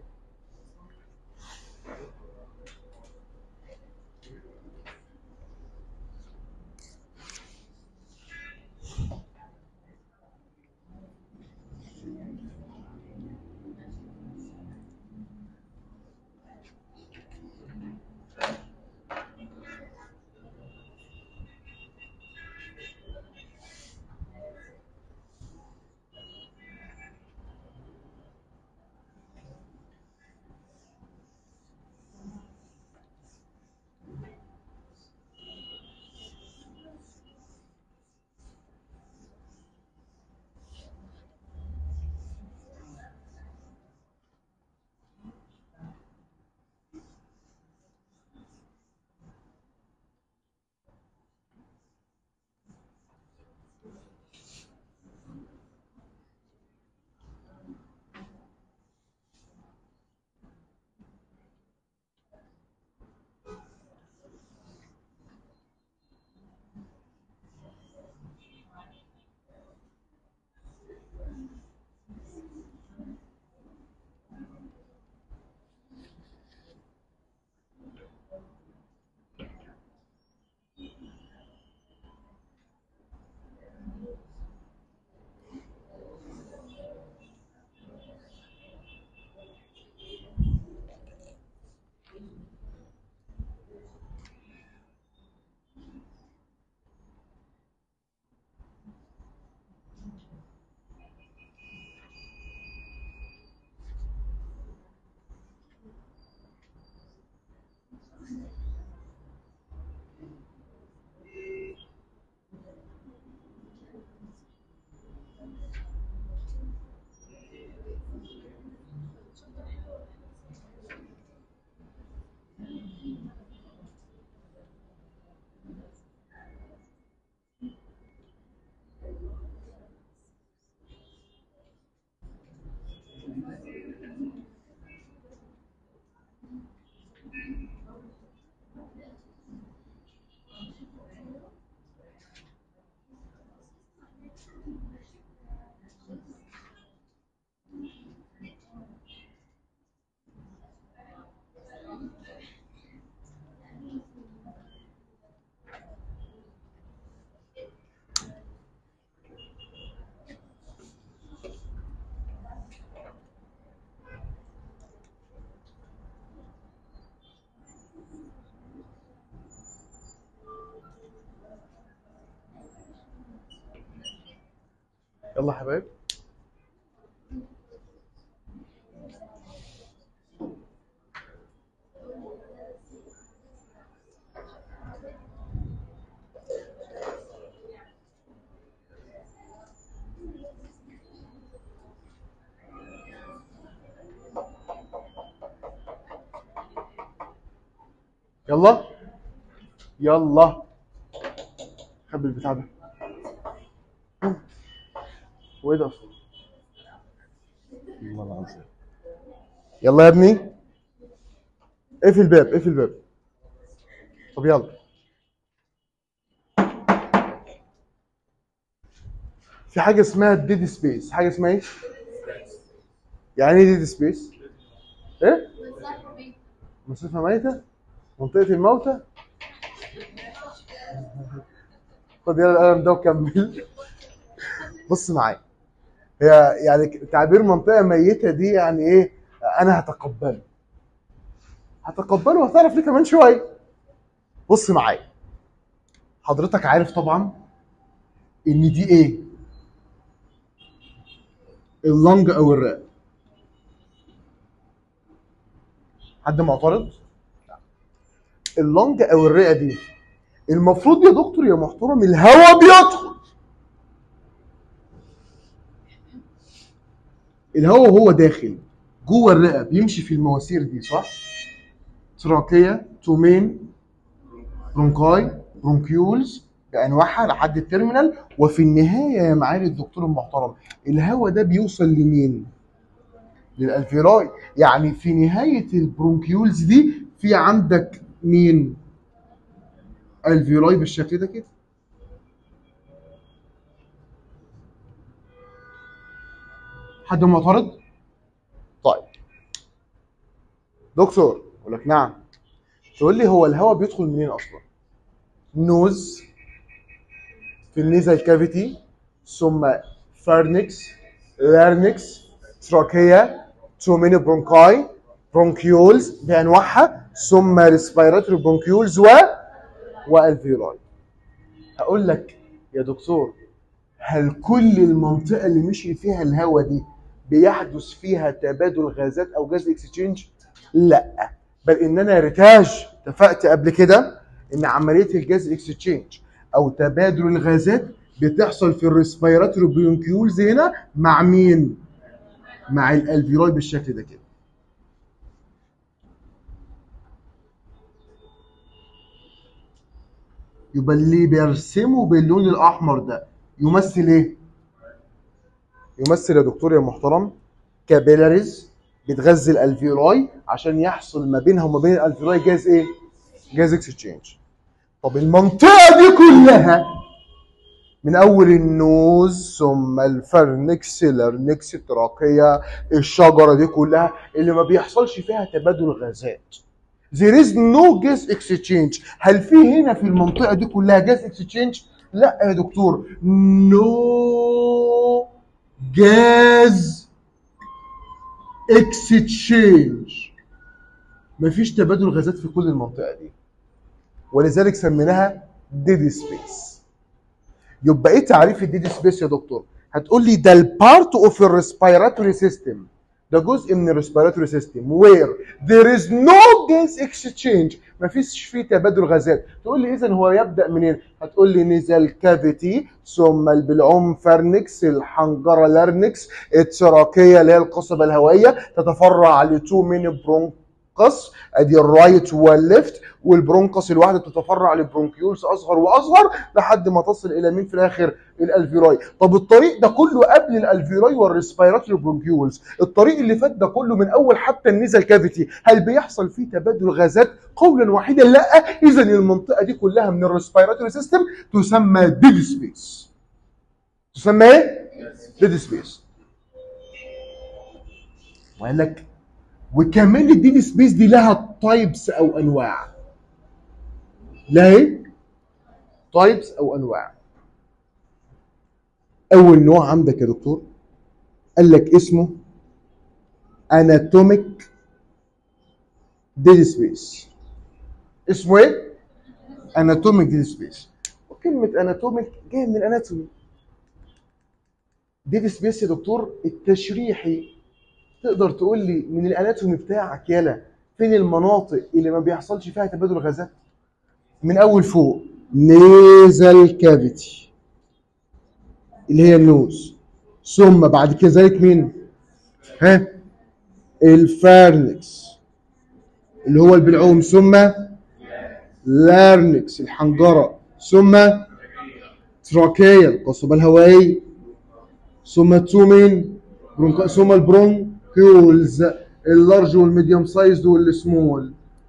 يلا يا حبايب يلا يلا خبي البتاع ده وايه ده اصلا والله العظيم يلا يا ابني اقفل الباب اقفل الباب طب يلا في حاجه اسمها ديد سبيس حاجه اسمها ايه يعني ايه ديد سبيس ايه مسافه ميته منطقه الموتى خد يلا القلم ده وكمل بص معايا هي يعني تعبير منطقه ميته دي يعني ايه انا هتقبله هتقبله وهتعرف ليه كمان شويه بص معايا حضرتك عارف طبعا ان دي ايه اللنج او الرئه حد معترض اللنج او الرئه دي المفروض يا دكتور يا محترم الهواء بيدخل الهواء وهو داخل جوه الرئه بيمشي في المواسير دي صح؟ تراكيه تومين برونكاي برونكيولز بانواعها لحد التيرمينال وفي النهايه يا معالي الدكتور المحترم الهواء ده بيوصل لمين؟ للالفيراي يعني في نهايه البرونكيولز دي في عندك مين؟ الفيراي بالشكل ده كده حد معترض؟ طيب دكتور اقول لك نعم تقول لي هو الهواء بيدخل منين اصلا؟ نوز في النيزل كافيتي ثم فارنكس لارنكس تراكيا توميني برونكاي برونكيولز بانواعها ثم ريسبيراتوري برونكيولز و والفيولاي هقول لك يا دكتور هل كل المنطقه اللي مشي فيها الهواء دي بيحدث فيها تبادل غازات او جاز اكسشينج لا بل ان انا ريتاج اتفقت قبل كده ان عمليه الجاز اكسشينج او تبادل الغازات بتحصل في الريسبيراتوري برونكيولز هنا مع مين مع الالفيولاي بالشكل ده كده يبقى اللي بيرسمه باللون الاحمر ده يمثل ايه يمثل يا دكتور يا محترم كابيلاريز بتغذي الالفيولاي عشان يحصل ما بينها وما بين الالفيولاي جاز ايه جاز اكسشينج طب المنطقه دي كلها من اول النوز ثم الفرنكس الارنكس التراقيه الشجره دي كلها اللي ما بيحصلش فيها تبادل غازات There is no gas exchange هل في هنا في المنطقة دي كلها جاز exchange؟ لا يا دكتور no gas exchange مفيش تبادل غازات في كل المنطقة دي ولذلك سميناها ديد سبيس يبقى ايه تعريف الديد سبيس يا دكتور؟ هتقول لي ده البارت اوف الريسبيراتوري سيستم ده جزء من الريسبيراتوري سيستم where there is no gas exchange مفيش فيه تبادل غازات تقول لي اذا هو يبدا منين هتقول لي نزل كافيتي ثم البلعوم فرنكس الحنجره لارنكس التراكيه اللي هي القصبه الهوائيه تتفرع لتو ميني برونكس ادي الرايت والليفت والبرونكس الواحده تتفرع لبرونكيولز اصغر واصغر لحد ما تصل الى مين في الاخر الالفيولاي طب الطريق ده كله قبل الالفيولاي والريسبيراتوري برونكيولز الطريق اللي فات ده كله من اول حتى النيزل كافيتي هل بيحصل فيه تبادل غازات قولا واحدا لا اذا المنطقه دي كلها من الريسبيراتوري سيستم تسمى ديد سبيس تسمى ايه ديد سبيس وقال لك وكمان الديد سبيس دي لها تايبس او انواع لها ايه تايبس او انواع اول نوع عندك يا دكتور قال لك اسمه اناتوميك ديد سبيس اسمه ايه اناتوميك ديد سبيس وكلمه اناتوميك جايه من الاناتومي ديد سبيس يا دكتور التشريحي تقدر تقول لي من الاناتومي بتاعك يلا فين المناطق اللي ما بيحصلش فيها تبادل غازات من اول فوق نيزل كافيتي اللي هي النوز ثم بعد كذلك مين ها الفارنكس اللي هو البلعوم ثم لارنكس الحنجره ثم تراكية القصبة الهوائية ثم التومين برونكا ثم البرونكيولز اللارج والميديوم سايز والسمول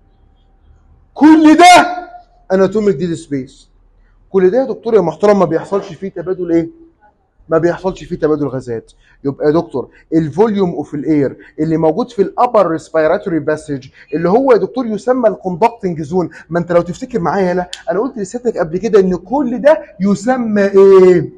كل ده اناتوميك ديد سبيس كل ده يا دكتور يا محترم ما بيحصلش فيه تبادل ايه؟ ما بيحصلش فيه تبادل غازات يبقى يا دكتور الفوليوم اوف الاير اللي موجود في الابر ريسبيراتوري باسج اللي هو يا دكتور يسمى الكوندكتنج زون ما انت لو تفتكر معايا لا انا قلت لسيادتك قبل كده ان كل ده يسمى ايه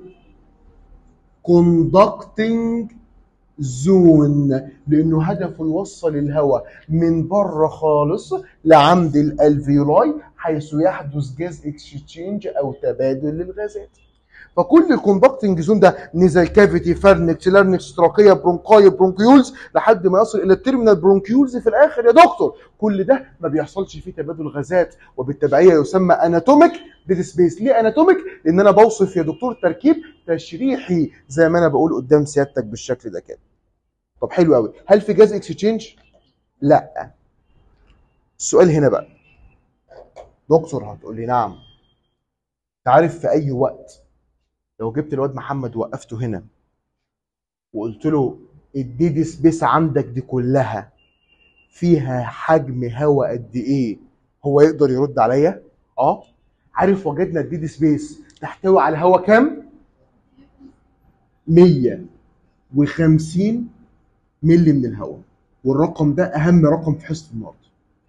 كوندكتنج زون لانه هدفه يوصل الهواء من بره خالص لعمد الالفيولاي حيث يحدث جاز اكسشينج او تبادل للغازات فكل الكوندكتنج زون ده نزل كافيتي فارنكس لارنكس تراكيه برونكاي برونكيولز لحد ما يصل الى التيرمينال برونكيولز في الاخر يا دكتور كل ده ما بيحصلش فيه تبادل غازات وبالتبعيه يسمى اناتوميك ديد سبيس ليه اناتوميك لان انا بوصف يا دكتور تركيب تشريحي زي ما انا بقول قدام سيادتك بالشكل ده كده طب حلو قوي هل في جاز اكسشينج لا السؤال هنا بقى دكتور هتقول لي نعم تعرف في اي وقت لو جبت الواد محمد وقفته هنا وقلت له الديد سبيس عندك دي كلها فيها حجم هواء قد ايه هو يقدر يرد عليا اه عارف وجدنا الديد سبيس تحتوي على هواء كام 150 ملي من الهواء والرقم ده اهم رقم في حصه النهارده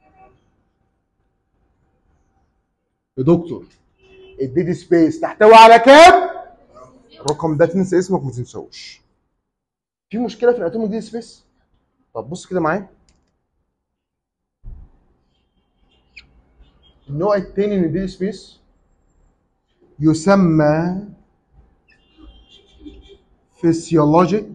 يا دكتور الديد سبيس تحتوي على كام الرقم ده تنسى اسمك ما تنساهوش في مشكله في الاتوميك دي سبيس طب بص كده معايا النوع الثاني من الدي سبيس يسمى فيسيولوجيك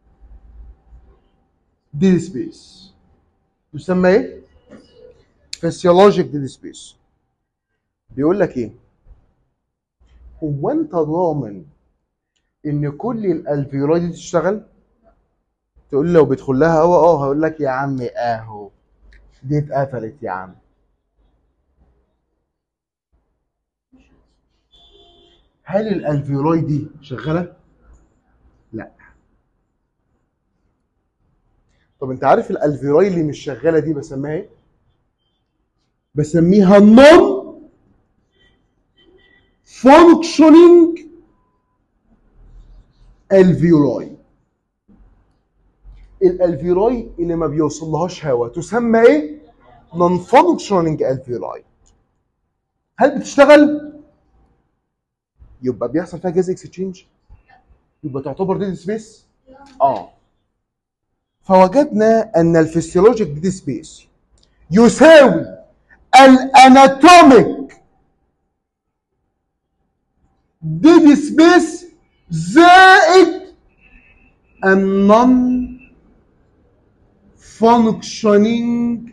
دي سبيس يسمى ايه فيسيولوجيك دي سبيس بيقول لك ايه هو انت ضامن ان كل الالفيولاي دي تشتغل تقول لي لو بيدخل لها هوا اه هقول لك يا عم اهو دي اتقفلت يا عم هل الالفيولاي دي شغاله لا طب انت عارف الالفيولاي اللي مش شغاله دي بسميها ايه بسميها نون functioning الفيولاي الالفيولاي اللي ما بيوصلهاش هواء تسمى ايه نون فانكشننج الفيولاي هل بتشتغل يبقى بيحصل فيها جاز اكسشينج يبقى تعتبر ديد سبيس اه فوجدنا ان الفسيولوجيك ديد سبيس يساوي الاناتوميك ديد سبيس زائد النون فانكشنينج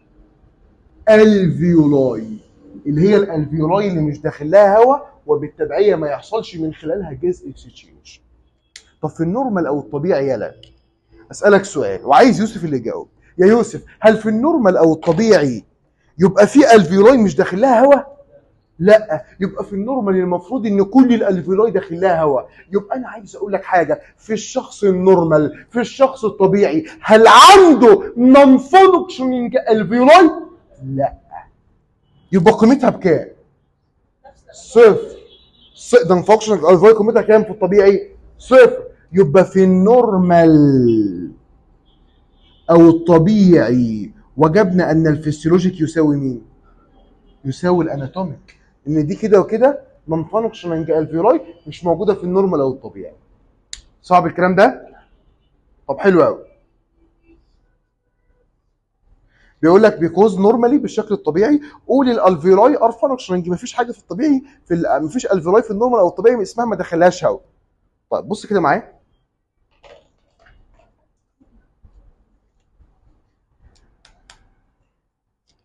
الفيولاي اللي هي الالفيولاي اللي مش داخل لها هواء وبالتبعيه ما يحصلش من خلالها جاز اكسشينج طب في النورمال او الطبيعي يلا اسالك سؤال وعايز يوسف اللي يجاوب يا يوسف هل في النورمال او الطبيعي يبقى في الفيولاي مش داخل لها هواء لا يبقى في النورمال المفروض ان كل الالفيولاي داخل لها هواء يبقى انا عايز اقول لك حاجه في الشخص النورمال في الشخص الطبيعي هل عنده نون فانكشننج الفيولاي لا يبقى قيمتها بكام صفر ص- ده فانكشننج الفيولاي قيمتها كام في الطبيعي صفر يبقى في النورمال او الطبيعي وجدنا ان الفسيولوجيك يساوي مين يساوي الاناتوميك ان دي كده وكده نون فانكشننج الفيولاي مش موجوده في النورمال او الطبيعي صعب الكلام ده طب حلو قوي بيقول لك بيكوز نورمالي بالشكل الطبيعي قول الالفيولاي ار فانكشننج مفيش حاجه في الطبيعي في ال- مفيش الفيولاي في النورمال او الطبيعي اسمها ما دخلهاش هواء طيب بص كده معايا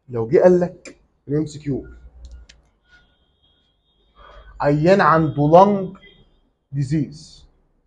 لو جه قال لك الام سي كيو عيان عنده لانج ديزيز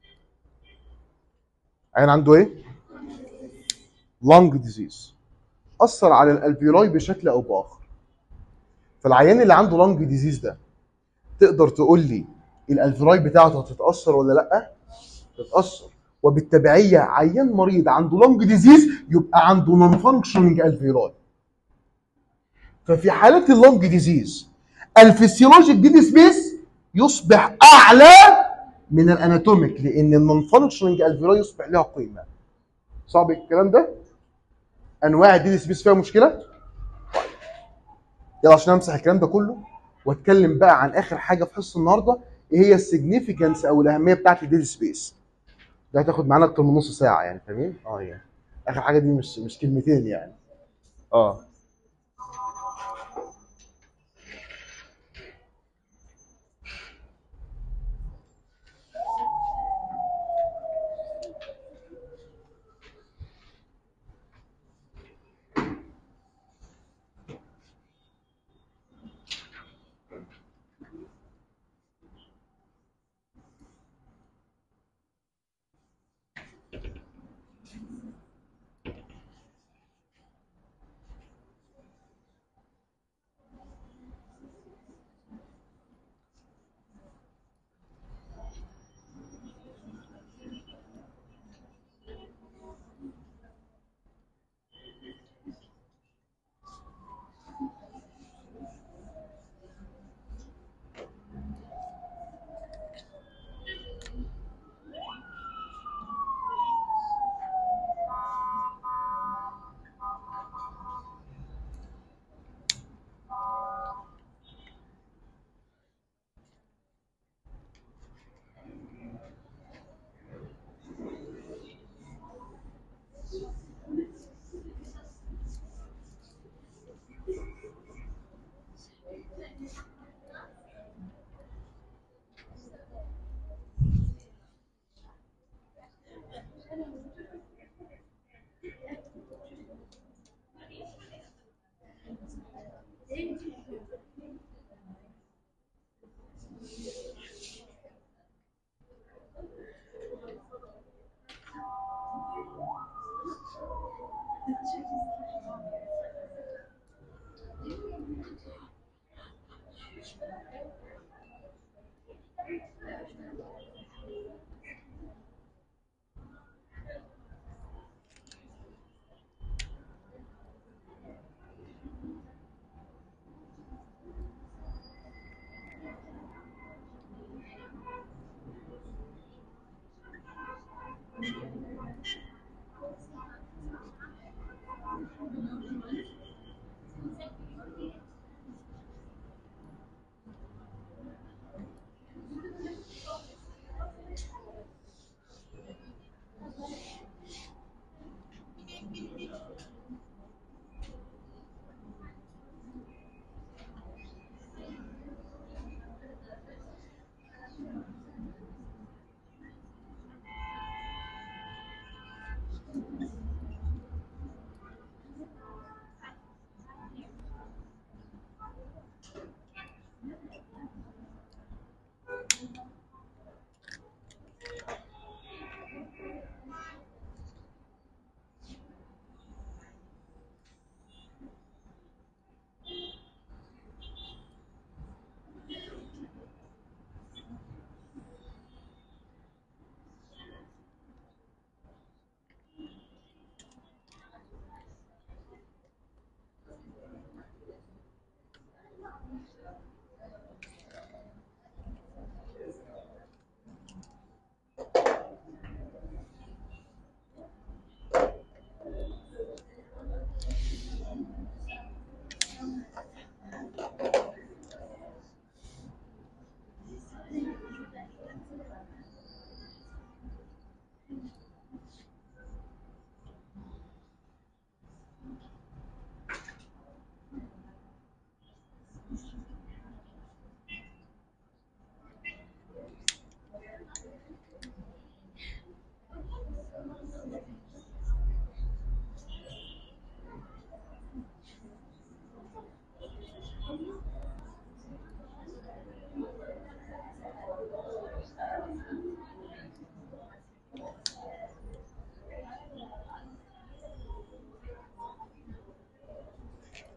عيان عنده ايه؟ لانج ديزيز اثر على الالفيولاي بشكل او باخر فالعيان اللي عنده لانج ديزيز ده تقدر تقول لي الالفيولاي بتاعته هتتاثر ولا لا؟ تتاثر وبالتبعيه عيان مريض عنده لانج ديزيز يبقى عنده نون فانكشننج الفيولاي ففي حالات اللانج ديزيز الفسيولوجيك ديد سبيس يصبح اعلى من الاناتوميك لان النون فانكشننج الفيولاي يصبح لها قيمه صعب الكلام ده انواع الديد سبيس فيها مشكله طيب يلا عشان امسح الكلام ده كله واتكلم بقى عن اخر حاجه في حصه النهارده ايه هي السيجنيفيكانس او الاهميه بتاعت الديد سبيس ده هتاخد معانا اكتر من نص ساعه يعني فاهمين اه يعني اخر حاجه دي مش مش كلمتين يعني اه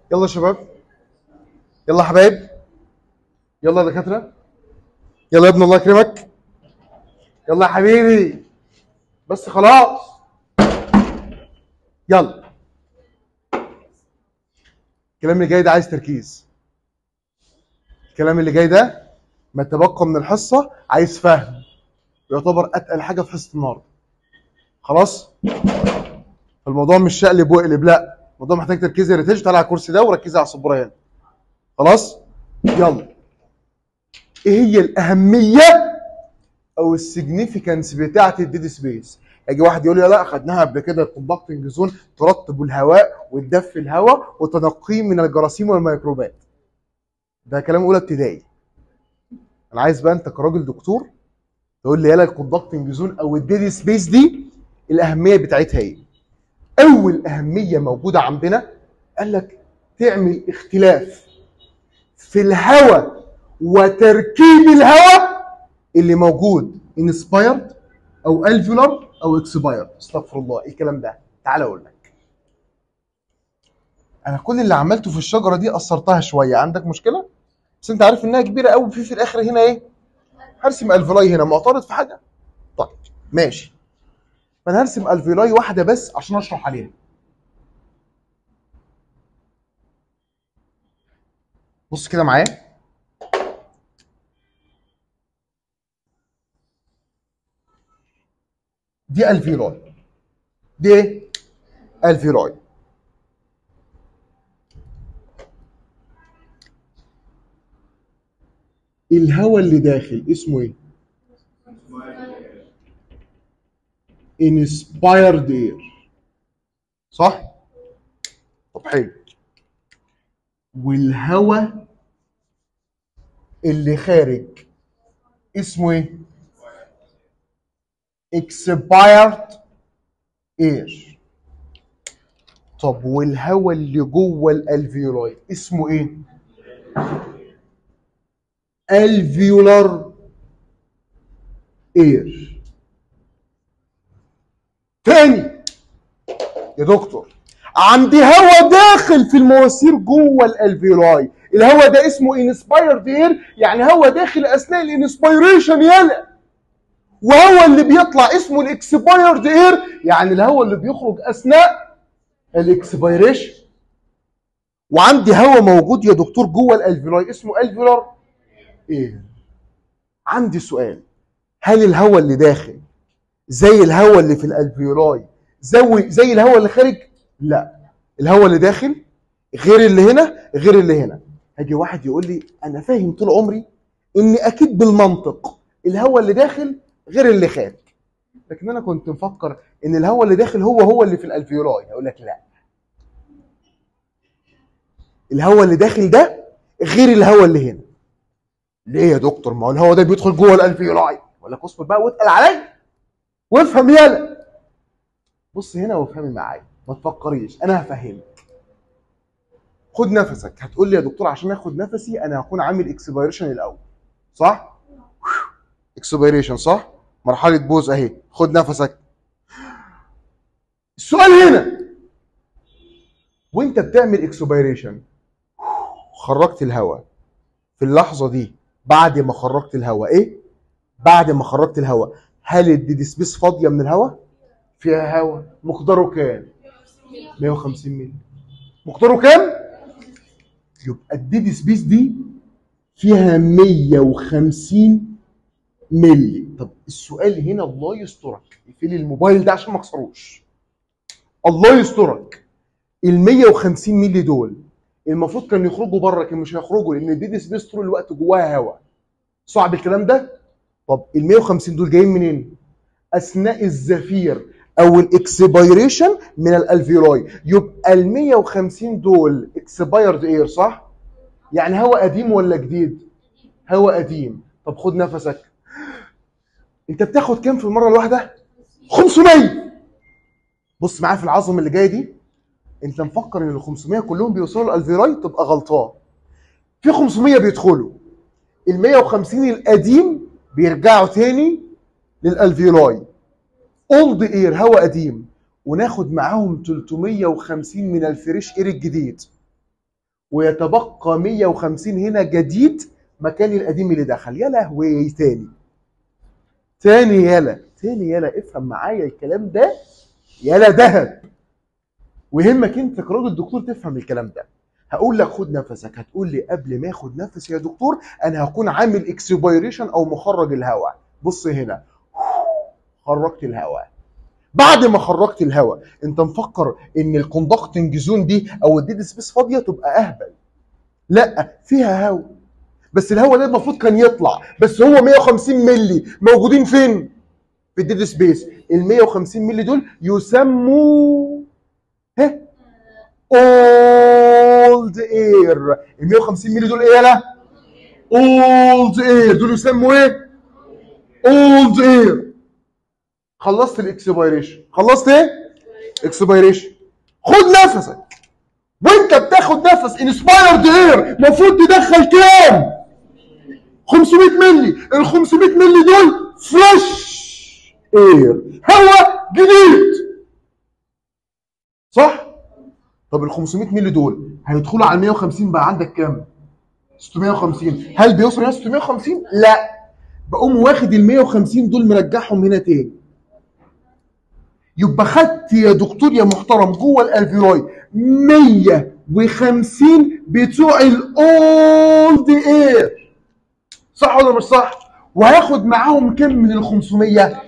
يلا يا شباب يلا يا حبايب يلا يا دكاتره يلا يا ابن الله يكرمك يلا يا حبيبي بس خلاص يلا الكلام اللي جاي ده عايز تركيز الكلام اللي جاي ده ما تبقى من الحصه عايز فهم يعتبر اتقل حاجه في حصه النهارده خلاص الموضوع مش شقلب وقلب لا الموضوع محتاج تركيز يا ريتاج تعالى على الكرسي ده وركزي على السبوره هنا خلاص يلا ايه هي الاهميه او السيجنيفيكانس بتاعه الديد سبيس يجي واحد يقول لي لا اخدناها قبل كده الكوندكتنج زون ترطب الهواء وتدفي الهواء وتنقيه من الجراثيم والميكروبات ده كلام اولى ابتدائي انا عايز بقى انت كراجل دكتور تقول لي يلا الكوندكتنج زون او الديد سبيس دي الاهميه بتاعتها ايه اول اهميه موجوده عندنا قال لك تعمل اختلاف في الهواء وتركيب الهواء اللي موجود انسبايرد او الفيولار او اكسبايرد استغفر الله ايه الكلام ده تعال اقول لك انا كل اللي عملته في الشجره دي قصرتها شويه عندك مشكله بس انت عارف انها كبيره قوي في في الاخر هنا ايه هرسم الفيولاي هنا معترض في حاجه طيب ماشي فانا هرسم الفيولاي واحده بس عشان اشرح عليها بص كده معايا دي الفيولاي دي ايه؟ الفيولاي الهواء اللي داخل اسمه ايه؟ inspired air صح؟ طب حلو والهواء اللي خارج اسمه ايه؟ expired air طب والهواء اللي جوه الالفيولاي اسمه ايه؟ alveolar air تاني يا دكتور عندي هواء داخل في المواسير جوه الالفيولاي الهواء ده اسمه انسبايرد اير يعني هواء داخل اثناء الانسبيريشن يلا وهو اللي بيطلع اسمه الاكسبايرد اير يعني الهواء اللي بيخرج اثناء الاكسبيريشن وعندي هواء موجود يا دكتور جوه الالفيولاي اسمه الفيولار ايه عندي سؤال هل الهواء اللي داخل زي الهواء اللي في الالفيولاي زي زي الهواء اللي خارج لا الهواء اللي داخل غير اللي هنا غير اللي هنا هيجي واحد يقول لي انا فاهم طول عمري ان اكيد بالمنطق الهواء اللي داخل غير اللي خارج لكن انا كنت مفكر ان الهواء اللي داخل هو هو اللي في الالفيولاي اقول لك لا الهواء اللي داخل ده غير الهواء اللي هنا ليه يا دكتور ما هو الهواء ده بيدخل جوه الالفيولاي ولا لك اصبر بقى واتقل عليا وافهم يالا بص هنا وافهمي معايا ما تفكريش انا هفهمك خد نفسك هتقول لي يا دكتور عشان اخد نفسي انا هكون عامل اكسبيريشن الاول صح اكسبيريشن صح مرحله بوز اهي خد نفسك السؤال هنا وانت بتعمل اكسبيريشن خرجت الهواء في اللحظه دي بعد ما خرجت الهواء ايه بعد ما خرجت الهواء هل الديد سبيس فاضيه من الهواء فيها هواء مقداره كام 150 مللي مقداره كام يبقى الديد سبيس دي فيها 150 مللي طب السؤال هنا الله يسترك اقفلي الموبايل ده عشان ما اكسروش الله يسترك ال 150 مللي دول المفروض كانوا يخرجوا بره لكن مش هيخرجوا لان الديد سبيس طول الوقت جواها هواء صعب الكلام ده طب ال 150 دول جايين منين اثناء الزفير او الاكسبيريشن من الالفيولاي يبقى ال 150 دول اكسبايرد اير صح يعني هواء قديم ولا جديد هواء قديم طب خد نفسك انت بتاخد كام في المره الواحده 500 بص معايا في العظمه اللي جايه دي انت مفكر ان ال 500 كلهم بيوصلوا الالفيولاي تبقى غلطان في 500 بيدخلوا ال 150 القديم بيرجعوا تاني للالفيولاي اولد اير هواء قديم وناخد معاهم 350 من الفريش اير الجديد ويتبقى 150 هنا جديد مكان القديم اللي دخل يا لهوي تاني تاني يلا تاني يلا افهم معايا الكلام ده يلا دهب ويهمك انت كراجل دكتور تفهم الكلام ده هقول لك خد نفسك هتقول لي قبل ما اخد نفس يا دكتور انا هكون عامل اكسبيريشن او مخرج الهواء بص هنا خرجت الهواء بعد ما خرجت الهواء انت مفكر ان الكوندكتنج زون دي او الديد سبيس فاضيه تبقى اهبل لا فيها هواء بس الهواء ده المفروض كان يطلع بس هو 150 مللي موجودين فين في الديد سبيس ال 150 مللي دول يسموا ها اولد اير ال 150 مللي دول ايه يالا اولد اير دول يسموا ايه اولد اير خلصت الاكسبيريشن خلصت ايه اكسبيريشن خد نفسك وانت بتاخد نفس انسبايرد اير المفروض تدخل كام 500 مللي ال 500 مللي دول فريش اير هواء جديد صح طب ال 500 مللي دول هيدخلوا على 150 بقى عندك كام 650 هل بيوصل هنا 650 لا بقوم واخد ال 150 دول مرجعهم هنا تاني يبقى خدت يا دكتور يا محترم جوه الالفيولاي 150 بتوع الاولد اير صح ولا مش صح؟ وهاخد معاهم كم من ال 500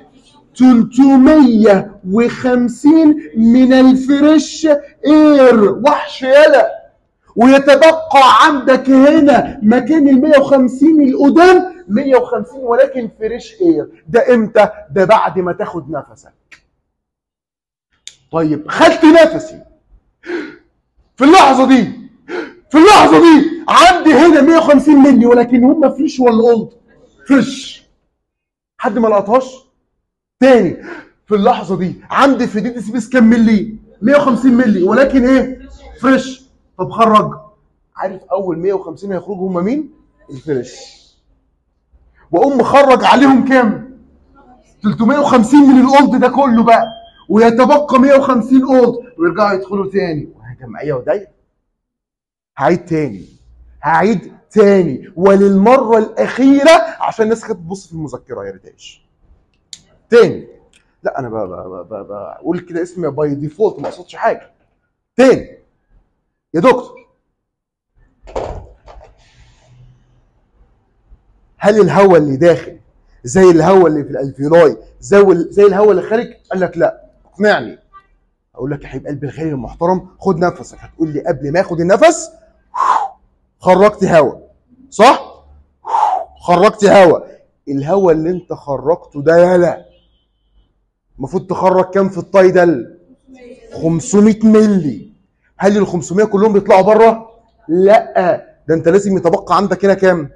350 من الفريش اير وحش يلا ويتبقى عندك هنا مكان ال 150 القدام 150 ولكن فريش اير ده امتى؟ ده بعد ما تاخد نفسك طيب خدت نفسي في اللحظه دي في اللحظه دي عندي هنا 150 مللي ولكن هم فريش ولا اولد فريش حد ما لقطهاش تاني في اللحظه دي عندي في دي سبيس كام ملي 150 ملي ولكن ايه فريش طب خرج عارف اول 150 هيخرجوا هم مين الفريش واقوم مخرج عليهم كام 350 من الاولد ده كله بقى ويتبقى 150 اولد ويرجعوا يدخلوا تاني وهي جمعيه ودايره هعيد تاني هعيد تاني وللمره الاخيره عشان الناس كانت تبص في المذكره يا ريتاش تاني لا انا ب- ب- ب- ب- بقول كده اسمي باي ديفولت ما اقصدش حاجه تاني يا دكتور هل الهواء اللي داخل زي الهواء اللي في الالفيولاي زي زي الهواء اللي خارج قال لك لا اقنعني اقول لك يا حبيب قلبي الغالي المحترم خد نفسك هتقول لي قبل ما اخد النفس خرجت هواء صح خرجت هواء الهواء اللي انت خرجته ده يالا المفروض تخرج كام في التايدل 500 ملي هل ال 500 كلهم بيطلعوا بره لا ده انت لازم يتبقى عندك هنا كام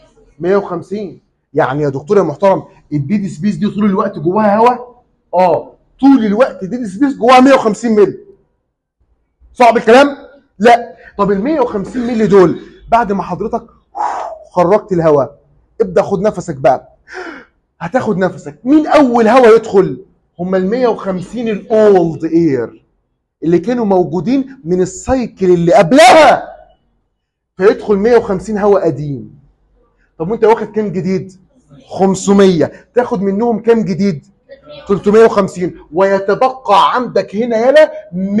150 يعني يا دكتور يا محترم الديد سبيس دي طول الوقت جواها هواء اه طول الوقت الديد سبيس جواها 150 ملي صعب الكلام لا طب ال 150 ملي دول بعد ما حضرتك خرجت الهواء ابدا خد نفسك بقى هتاخد نفسك مين اول هواء يدخل هم ال 150 الاولد اير اللي كانوا موجودين من السايكل اللي قبلها فيدخل 150 هواء قديم طب وانت واخد كام جديد 500 تاخد منهم كام جديد 350 ويتبقى عندك هنا يلا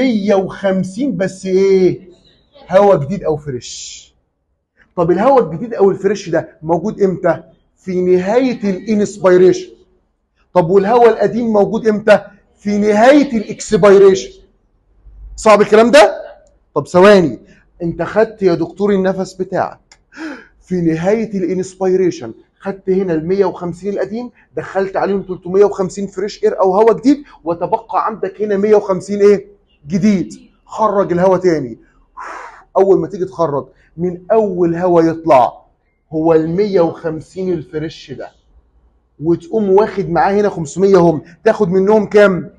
150 بس ايه هواء جديد او فريش طب الهواء الجديد او الفريش ده موجود امتى في نهايه الانسبيريشن طب والهواء القديم موجود امتى في نهايه الاكسبيريشن صعب الكلام ده طب ثواني انت خدت يا دكتور النفس بتاعك في نهايه الانسبيريشن خدت هنا ال 150 القديم دخلت عليهم 350 فريش اير او هواء جديد وتبقى عندك هنا 150 ايه جديد خرج الهواء تاني اول ما تيجي تخرج من اول هواء يطلع هو ال 150 الفريش ده وتقوم واخد معاه هنا 500 هم تاخد منهم كام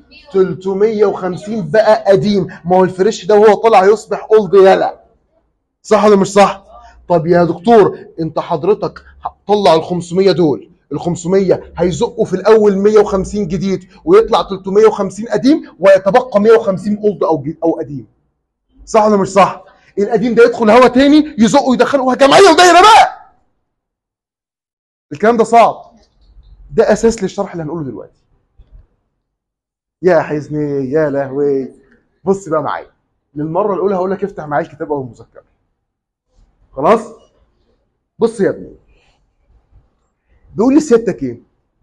350 بقى قديم ما هو الفريش ده وهو طالع يصبح اولد يلا صح ولا مش صح طب يا دكتور انت حضرتك طلع ال 500 دول ال 500 هيزقوا في الاول 150 جديد ويطلع 350 قديم ويتبقى 150 اولد او جي- او قديم صح ولا مش صح القديم ده يدخل هواء تاني يزقه ويدخله جمعيه ودايره بقى الكلام ده صعب ده اساس للشرح اللي هنقوله دلوقتي يا حزني يا لهوي بص بقى معايا للمره الاولى هقول لك افتح معايا الكتاب او المذكره خلاص بص يا ابني بيقول لي سيادتك ايه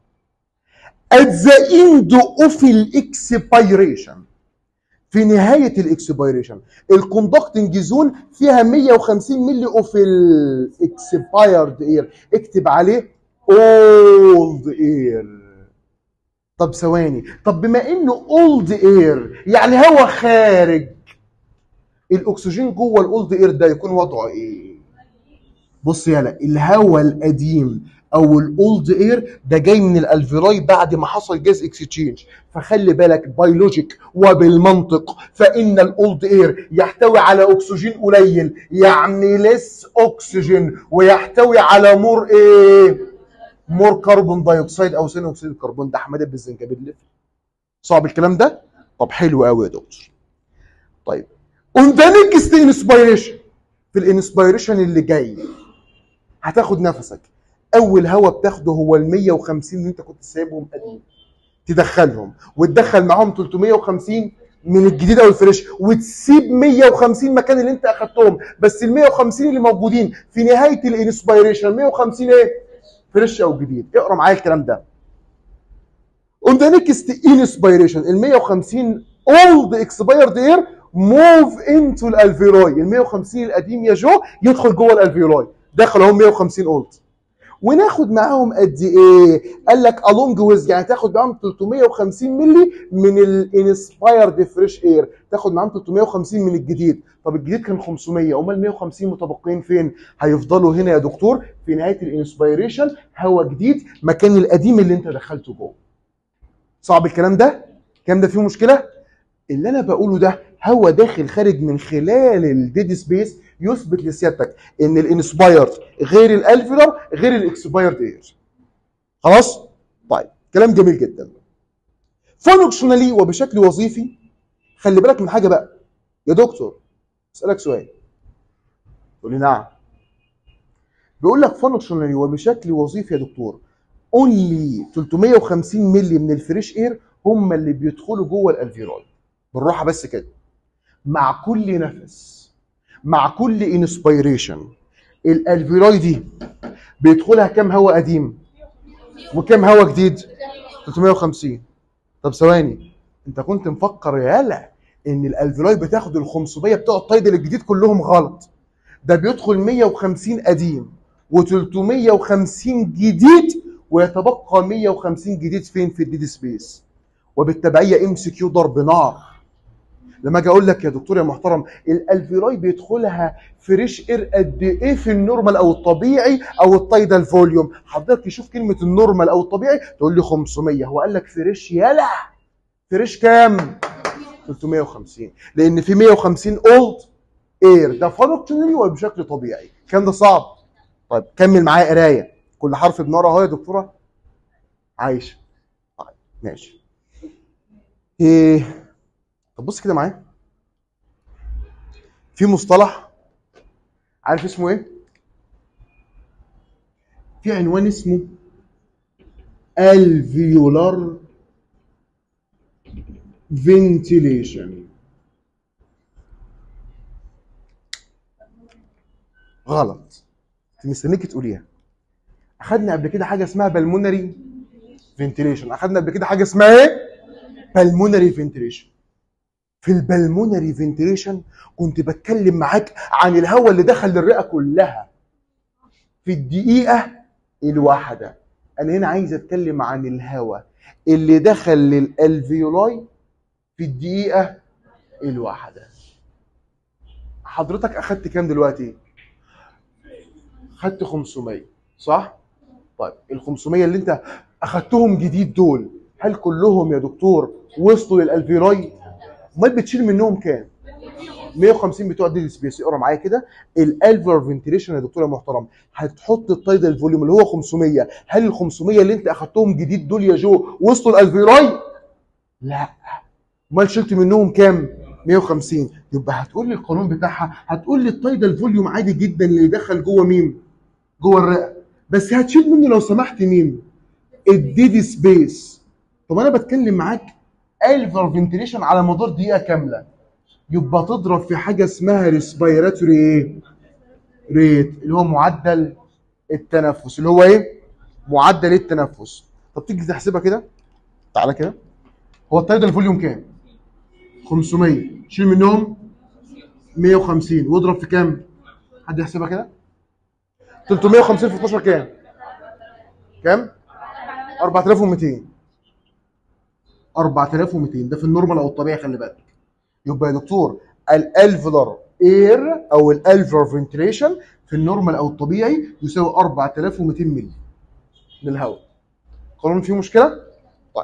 at the end of الاكسبيريشن في نهايه الاكسبيريشن الكوندكتنج زون فيها 150 ملي اوف الاكسبايرد اير اكتب عليه اولد اير طب ثواني طب بما انه اولد اير يعني هوا خارج الاكسجين جوه الاولد اير ده يكون وضعه ايه بص يالا الهواء القديم او الاولد اير ده جاي من الالفيراي بعد ما حصل جاز اكسشينج فخلي بالك بيولوجيك وبالمنطق فان الاولد اير يحتوي على اكسجين قليل يعني لس اكسجين ويحتوي على مور ايه مور كربون دايوكسيد او ثاني اكسيد الكربون ده حماده بالزنجبيل صعب الكلام ده طب حلو قوي يا دكتور طيب اون ذا نيكست انسبيريشن في الانسبيريشن اللي جاي هتاخد نفسك اول هواء بتاخده هو ال 150 اللي انت كنت سايبهم قديم تدخلهم وتدخل معاهم 350 من الجديد او الفريش وتسيب 150 مكان اللي انت اخدتهم بس ال 150 اللي موجودين في نهايه الانسبيريشن 150 ايه فريش او جديد اقرا معايا الكلام ده on the next inspiration ال 150 old expired air move into الالفيروي ال 150 القديم يا جو يدخل جوه الالفيروي دخل اهو 150 اولد وناخد معاهم قد ايه؟ قال لك along with يعني تاخد معاهم 350 مللي من الانسبايرد فريش اير تاخد معاهم 350 من الجديد طب الجديد كان 500 امال 150 متبقين فين؟ هيفضلوا هنا يا دكتور في نهايه الانسبيريشن هواء جديد مكان القديم اللي انت دخلته جوه صعب الكلام ده؟ الكلام ده فيه مشكله؟ اللي انا بقوله ده هواء داخل خارج من خلال الديد سبيس يثبت لسيادتك ان الانسبايرد غير الالفيولار غير الاكسبايرد اير خلاص طيب كلام جميل جدا فانكشنالي وبشكل وظيفي خلي بالك من حاجه بقى يا دكتور اسالك سؤال تقول لي نعم بيقول لك فانكشنالي وبشكل وظيفي يا دكتور اونلي 350 مللي من الفريش اير هم اللي بيدخلوا جوه الالفيولاي بالراحه بس كده مع كل نفس مع كل انسبيريشن الالفيولاي دي بيدخلها كام هواء قديم وكام هواء جديد 350 طب ثواني انت كنت مفكر يالا ان الالفيولاي بتاخد ال 500 بتوع التايدل الجديد كلهم غلط ده بيدخل 150 قديم و350 جديد ويتبقى 150 جديد فين في الديد سبيس وبالتبعيه ام سي كيو ضرب نار لما اجي اقول لك يا دكتور يا محترم الالفيراي بيدخلها فريش اير قد ايه في النورمال او الطبيعي او التايدال فوليوم حضرتك تشوف كلمه النورمال او الطبيعي تقول لي 500 هو قال لك فريش يلا فريش كام 350 لان في 150 اولد اير ده فانكشنالي وبشكل طبيعي الكلام ده صعب طيب كمل معايا قرايه كل حرف بنار اهو يا دكتوره عايشه طيب ماشي ايه طب بص كده معايا في مصطلح عارف اسمه ايه في عنوان اسمه alveolar ventilation غلط انت مستنيك تقوليها اخدنا قبل كده حاجه اسمها بالمونري فنتيليشن اخدنا قبل كده حاجه اسمها ايه بالمونري فنتيليشن في البلمونري فنتيليشن كنت بتكلم معاك عن الهواء اللي دخل للرئه كلها في الدقيقه الواحده انا هنا عايز اتكلم عن الهواء اللي دخل للالفيولاي في الدقيقه الواحده حضرتك اخدت كام دلوقتي خدت 500 صح طيب ال 500 اللي انت اخدتهم جديد دول هل كلهم يا دكتور وصلوا للالفيولاي امال بتشيل منهم كام 150 بتوع دي سبيس اقرا معايا كده الالفر فنتيليشن يا دكتور يا محترم هتحط التايدال فوليوم اللي هو 500 هل ال 500 اللي انت اخدتهم جديد دول يا جو وصلوا الالفيولاي لا امال شلت منهم كام 150 يبقى هتقول لي القانون بتاعها هتقول لي التايدال فوليوم عادي جدا اللي دخل جوه مين؟ جوه الرئه بس هتشيل منه لو سمحت مين؟ الديد سبيس طب انا بتكلم معاك الفر فنتريشن على مدار دقيقه كامله يبقى تضرب في حاجه اسمها ريسبيراتوري ايه؟ ريت اللي هو معدل التنفس اللي هو ايه؟ معدل التنفس طب تيجي تحسبها كده تعالى كده هو التايدال فوليوم كام؟ 500 شيل منهم 150 واضرب في كام؟ حد يحسبها كده؟ 350 في 12 كام؟ كام؟ 4200 4200 ده في النورمال او الطبيعي خلي بالك يبقى يا دكتور الالفلر اير او الالفلر فنتريشن في النورمال او الطبيعي يساوي 4200 مللي للهواء قانون فيه مشكله؟ طيب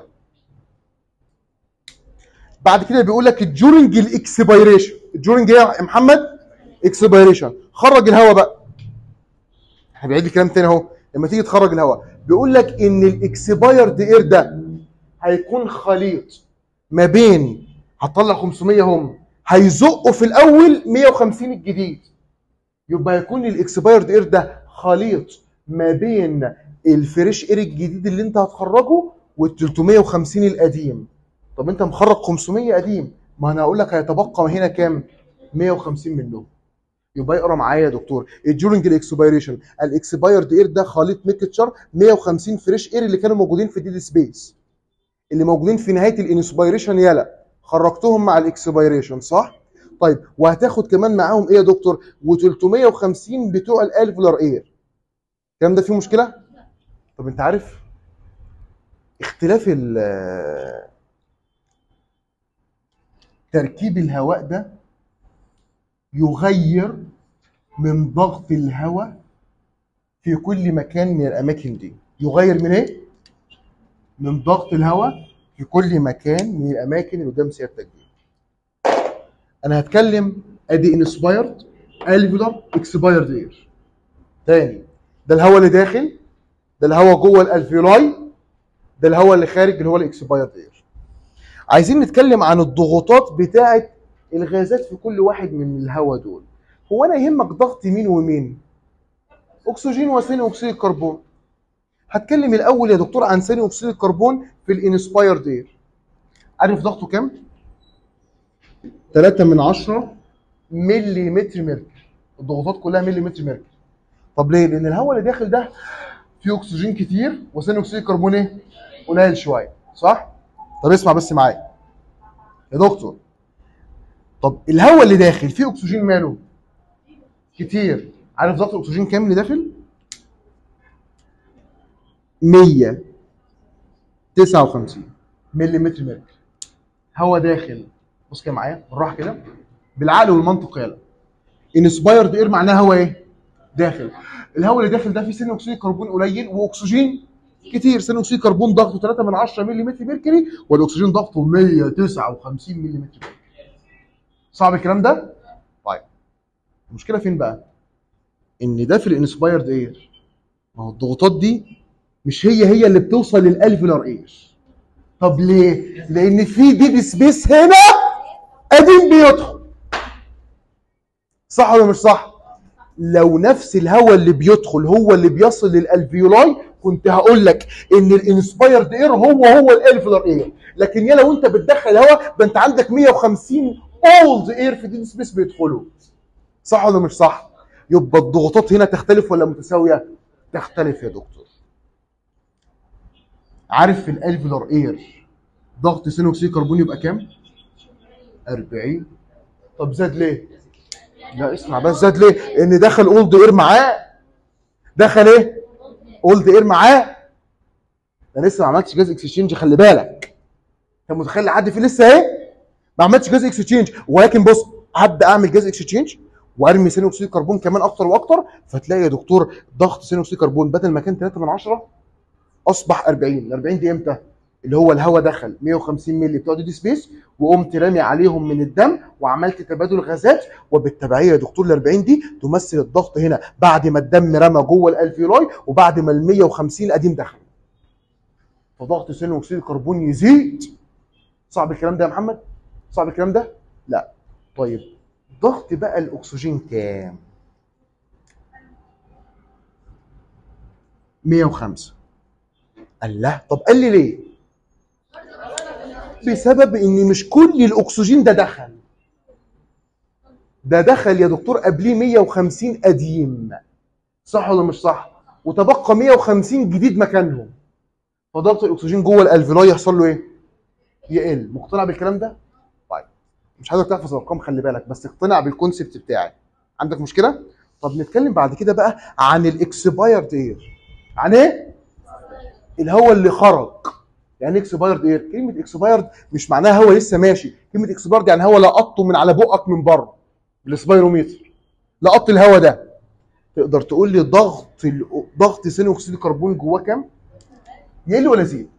بعد كده بيقول لك الجورنج الاكسبيريشن الجورنج ايه يا محمد؟ اكسبيريشن خرج الهواء بقى احنا بنعيد الكلام تاني اهو لما تيجي تخرج الهواء بيقول لك ان الاكسبايرد اير ده هيكون خليط ما بين هتطلع 500 هم هيزقوا في الاول 150 الجديد يبقى هيكون الاكسبايرد اير ده خليط ما بين الفريش اير الجديد اللي انت هتخرجه وال 350 القديم طب انت مخرج 500 قديم ما انا هقول لك هيتبقى هنا كام 150 منهم يبقى اقرا معايا يا دكتور الجورنج الاكسبيريشن الاكسبايرد اير ده خليط ميكتشر 150 فريش اير اللي كانوا موجودين في ديد سبيس اللي موجودين في نهايه الانسبيريشن يلا خرجتهم مع الاكسبيريشن صح طيب وهتاخد كمان معاهم ايه يا دكتور و350 بتوع الالفولار اير الكلام ده فيه مشكله طب انت عارف اختلاف ال تركيب الهواء ده يغير من ضغط الهواء في كل مكان من الاماكن دي يغير من ايه من ضغط الهواء في كل مكان من الاماكن اللي قدام سيادتك دي انا هتكلم ادي انسبايرد الفيولار اكسبايرد اير تاني ده الهواء اللي داخل ده الهواء جوه الالفيولاي ده الهواء اللي خارج اللي هو الاكسبايرد اير عايزين نتكلم عن الضغوطات بتاعه الغازات في كل واحد من الهواء دول هو انا يهمك ضغط مين ومين اكسجين وثاني اكسيد الكربون هتكلم الاول يا دكتور عن ثاني اكسيد الكربون في الانسبايرد اير عارف ضغطه كام 3 من 10 ملي متر ميركوري الضغوطات كلها ملي متر ميركوري طب ليه لان الهواء اللي داخل ده فيه اكسجين كتير وثاني اكسيد الكربون ايه قليل شويه صح طب اسمع بس معايا يا دكتور طب الهواء اللي داخل فيه اكسجين ماله كتير عارف ضغط الاكسجين كام اللي داخل 159 ملي متر ميركوري هواء داخل بص كده معايا بالراحه كده بالعقل والمنطق يلا انسبايرد اير معناها هواء ايه داخل الهواء اللي داخل ده فيه ثاني اكسيد كربون قليل واكسجين كتير ثاني اكسيد كربون ضغطه 3 من 10 ملي متر ميركوري والاكسجين ضغطه 159 ملي متر ميركوري صعب الكلام ده طيب المشكله فين بقى ان ده في الانسبايرد اير ما هو الضغوطات دي مش هي هي اللي بتوصل للالفيولار اير طب ليه لان في ديد سبيس هنا قديم بيدخل صح ولا مش صح لو نفس الهواء اللي بيدخل هو اللي بيصل للالفيولاي كنت هقول لك ان الانسبايرد اير هو هو الالفيولار اير لكن يا لو انت بتدخل هواء ده انت عندك 150 اولد اير في ديد سبيس بيدخلوا صح ولا مش صح يبقى الضغوطات هنا تختلف ولا متساويه تختلف يا دكتور عارف في الالفيولار اير ضغط ثاني اكسيد الكربون يبقى كام 40 طب زاد ليه لا اسمع بس زاد ليه ان دخل اولد اير معاه دخل ايه اولد اير معاه انا لسه ما عملتش جاز اكسشينج خلي بالك انت متخيل حد فيه لسه ايه ما عملتش جاز اكسشينج ولكن بص هبدا اعمل جاز اكسشينج وارمي ثاني اكسيد الكربون كمان اكتر واكتر فتلاقي يا دكتور ضغط ثاني اكسيد الكربون بدل ما كان 3 من 10 اصبح 40 ال 40 دي امتى اللي هو الهواء دخل 150 مللي بتوع دي سبيس وقمت رامي عليهم من الدم وعملت تبادل غازات وبالتبعيه يا دكتور ال 40 دي تمثل الضغط هنا بعد ما الدم رمى جوه الالفيولاي وبعد ما ال 150 قديم دخل فضغط ثاني اكسيد الكربون يزيد صعب الكلام ده يا محمد صعب الكلام ده لا طيب ضغط بقى الاكسجين كام 105 قال له طب قال لي ليه بسبب ان مش كل الاكسجين ده دخل ده دخل يا دكتور قبليه 150 قديم صح ولا مش صح وتبقى 150 جديد مكانهم فضغط الاكسجين جوه الالفيولاي يحصل له ايه يقل مقتنع بالكلام ده طيب مش عايزك تحفظ الارقام خلي بالك بس اقتنع بالكونسبت بتاعي عندك مشكله طب نتكلم بعد كده بقى عن الاكسبايرد اير عن ايه الهواء اللي خرج يعني اكسبايرد اير كلمه اكسبايرد مش معناها هوا لسه ماشي كلمه اكسبايرد يعني هوا لقطه من على بقك من بره بالسبايروميتر لقطت الهوا ده تقدر تقول لي ضغط ال- ضغط ثاني اكسيد الكربون جواه كام يقل ولا يزيد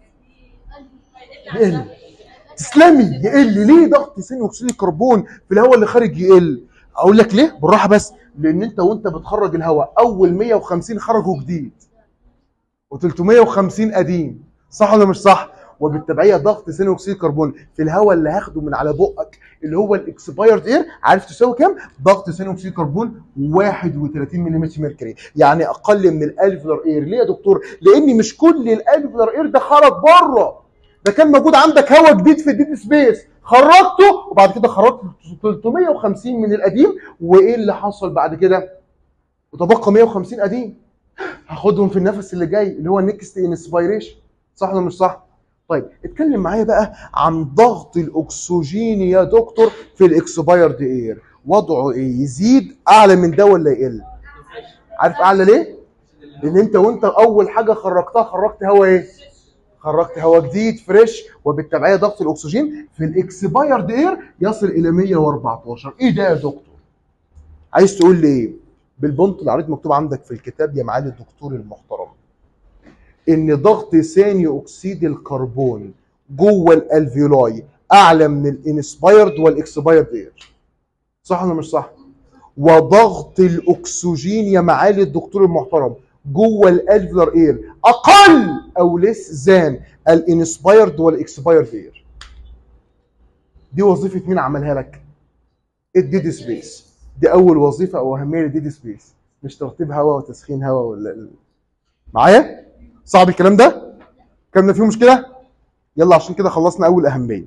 يقل تسلمي يقل ليه ضغط ثاني اكسيد الكربون في الهواء اللي خارج يقل اقول لك ليه بالراحه بس لان انت وانت بتخرج الهواء اول 150 خرجوا جديد و350 قديم صح ولا مش صح وبالتبعيه ضغط ثاني اكسيد الكربون في الهواء اللي هاخده من على بقك اللي هو الاكسبايرد اير عارف تساوي كام ضغط ثاني اكسيد الكربون 31 ملم ميركوري يعني اقل من الالفلر اير ليه يا دكتور لان مش كل الالفلر اير ده خرج بره ده كان موجود عندك هواء جديد في الديد سبيس خرجته وبعد كده خرجت 350 من القديم وايه اللي حصل بعد كده وتبقى 150 قديم هاخدهم في النفس اللي جاي اللي هو النكست انسبيريشن صح ولا مش صح طيب اتكلم معايا بقى عن ضغط الاكسجين يا دكتور في الاكسبايرد اير وضعه ايه يزيد اعلى من ده ولا يقل عارف اعلى ليه لان انت وانت اول حاجه خرجتها خرجت هواء ايه خرجت هواء جديد فريش وبالتبعيه ضغط الاكسجين في الاكسبايرد اير يصل الى 114 ايه ده يا دكتور عايز تقول لي ايه بالبنط العريض مكتوب عندك في الكتاب يا معالي الدكتور المحترم ان ضغط ثاني اكسيد الكربون جوه الالفيولاي اعلى من الانسبايرد والاكسبايرد اير صح ولا مش صح وضغط الاكسجين يا معالي الدكتور المحترم جوه الالفيولار اير اقل او ليس ذان الانسبايرد والاكسبايرد اير دي وظيفه مين عملها لك الديد سبيس دي اول وظيفه او اهميه للديد سبيس مش ترتيب هواء وتسخين هواء ولا معايا صعب الكلام ده كان فيه مشكله يلا عشان كده خلصنا اول اهميه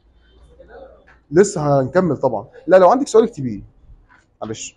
لسه هنكمل طبعا لا لو عندك سؤال اكتبيه معلش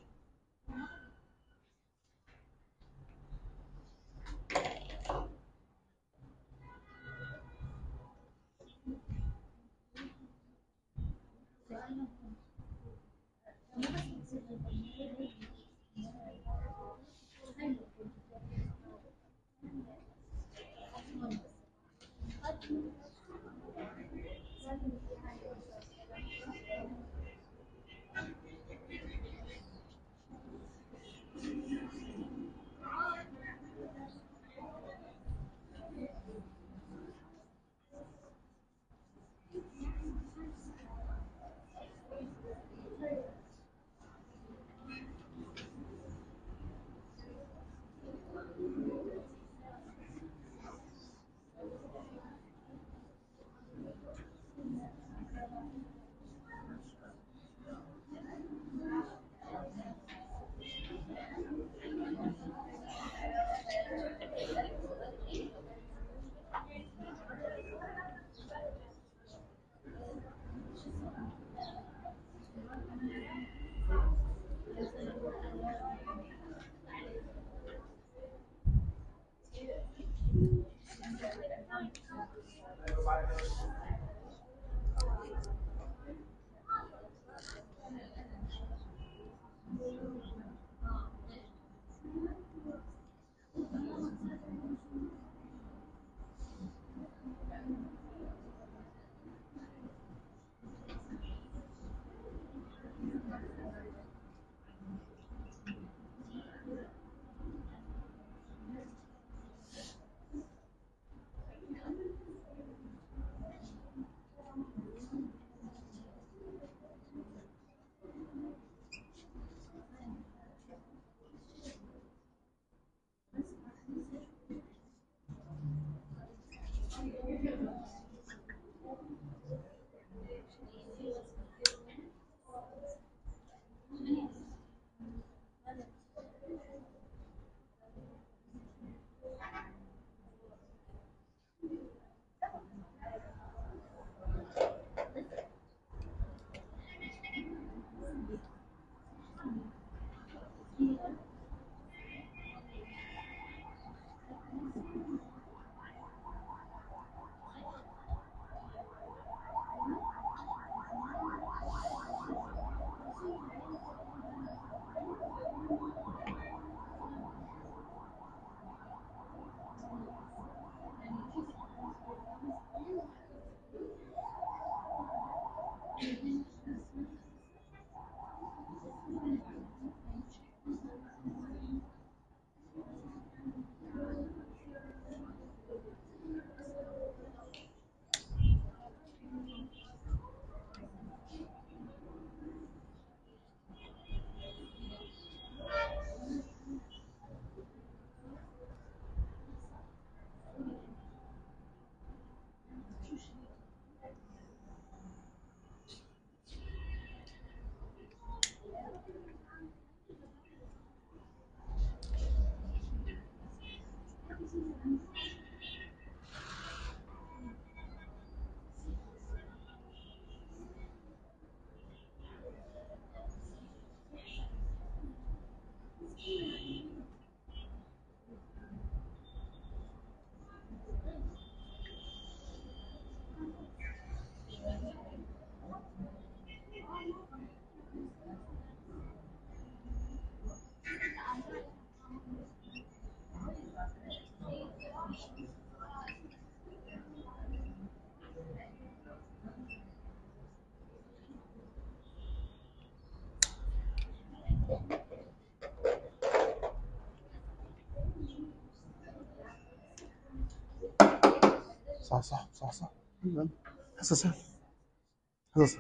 صح صح صح صح حصة سهل حصة سهل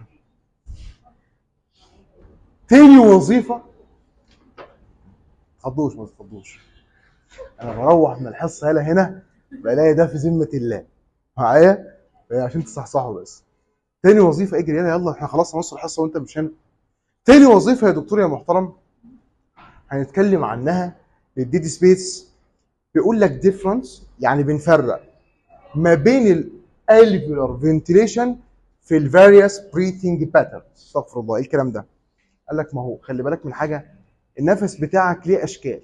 تاني وظيفة تخضوش ما تخضوش انا بروح من الحصة هلا هنا بلاقي ده في ذمة الله معايا عشان تصحصحوا بس تاني وظيفة اجري يلا يلا احنا خلاص نص الحصة وانت مش هنا تاني وظيفة يا دكتور يا محترم هنتكلم عنها للديد سبيس بيقول لك ديفرنس يعني بنفرق ما بين الالفيولار فنتيليشن في الفاريوس بريثنج باترن استغفر الله ايه الكلام ده قال لك ما هو خلي بالك من حاجه النفس بتاعك ليه اشكال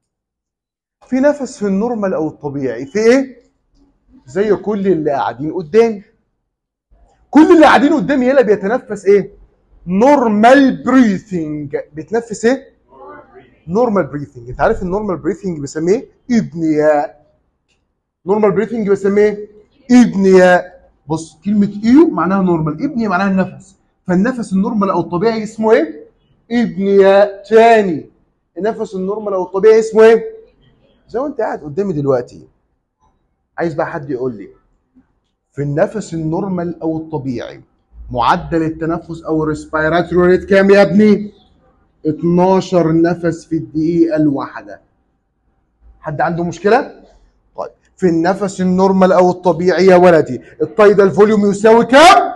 في نفس في النورمال او الطبيعي في ايه زي كل اللي قاعدين قدامي كل اللي قاعدين قدامي هنا بيتنفس ايه نورمال بريثنج بيتنفس ايه نورمال بريثنج انت عارف النورمال بريثنج بيسميه ابنياء نورمال بريثنج بسميه ابنياء بص كلمه ايو معناها نورمال ابنياء معناها النفس فالنفس النورمال او الطبيعي اسمه ايه ابنياء تاني النفس النورمال او الطبيعي اسمه ايه زي ما انت قاعد قدامي دلوقتي عايز بقى حد يقول لي في النفس النورمال او الطبيعي معدل التنفس او الريسبيراتوري ريت كام يا ابني 12 نفس في الدقيقه الواحده حد عنده مشكله طيب في النفس النورمال او الطبيعي يا ولدي التايدال فوليوم يساوي كام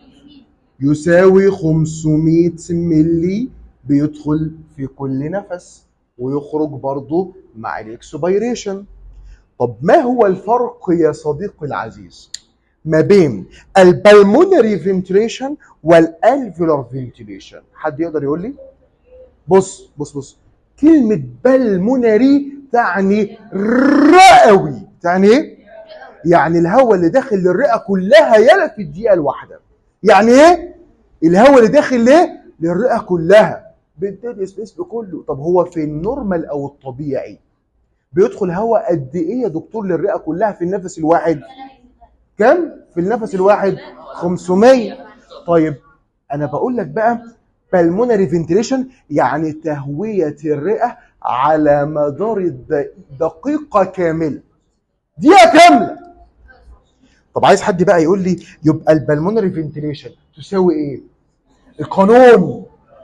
يساوي 500 ملي بيدخل في كل نفس ويخرج برضه مع الاكسبيريشن طب ما هو الفرق يا صديقي العزيز ما بين البلمونري فنتريشن والالفيولار فنتريشن حد يقدر يقول لي بص بص بص كلمة بلمونري تعني رئوي تعني ايه؟ يعني الهواء اللي داخل للرئة كلها يلا في الدقيقة الواحدة يعني ايه؟ الهواء اللي داخل ليه؟ للرئة كلها بالديد سبيس كله طب هو في النورمال او الطبيعي بيدخل هواء قد ايه يا دكتور للرئة كلها في النفس الواحد؟ كم؟ في النفس الواحد 500 طيب انا بقول لك بقى بالمونري فنتريشن يعني تهوية الرئة على مدار الد- دقيقة كاملة دقيقة كاملة طب عايز حد بقى يقول لي يبقى البلمونري فنتريشن تساوي ايه؟ القانون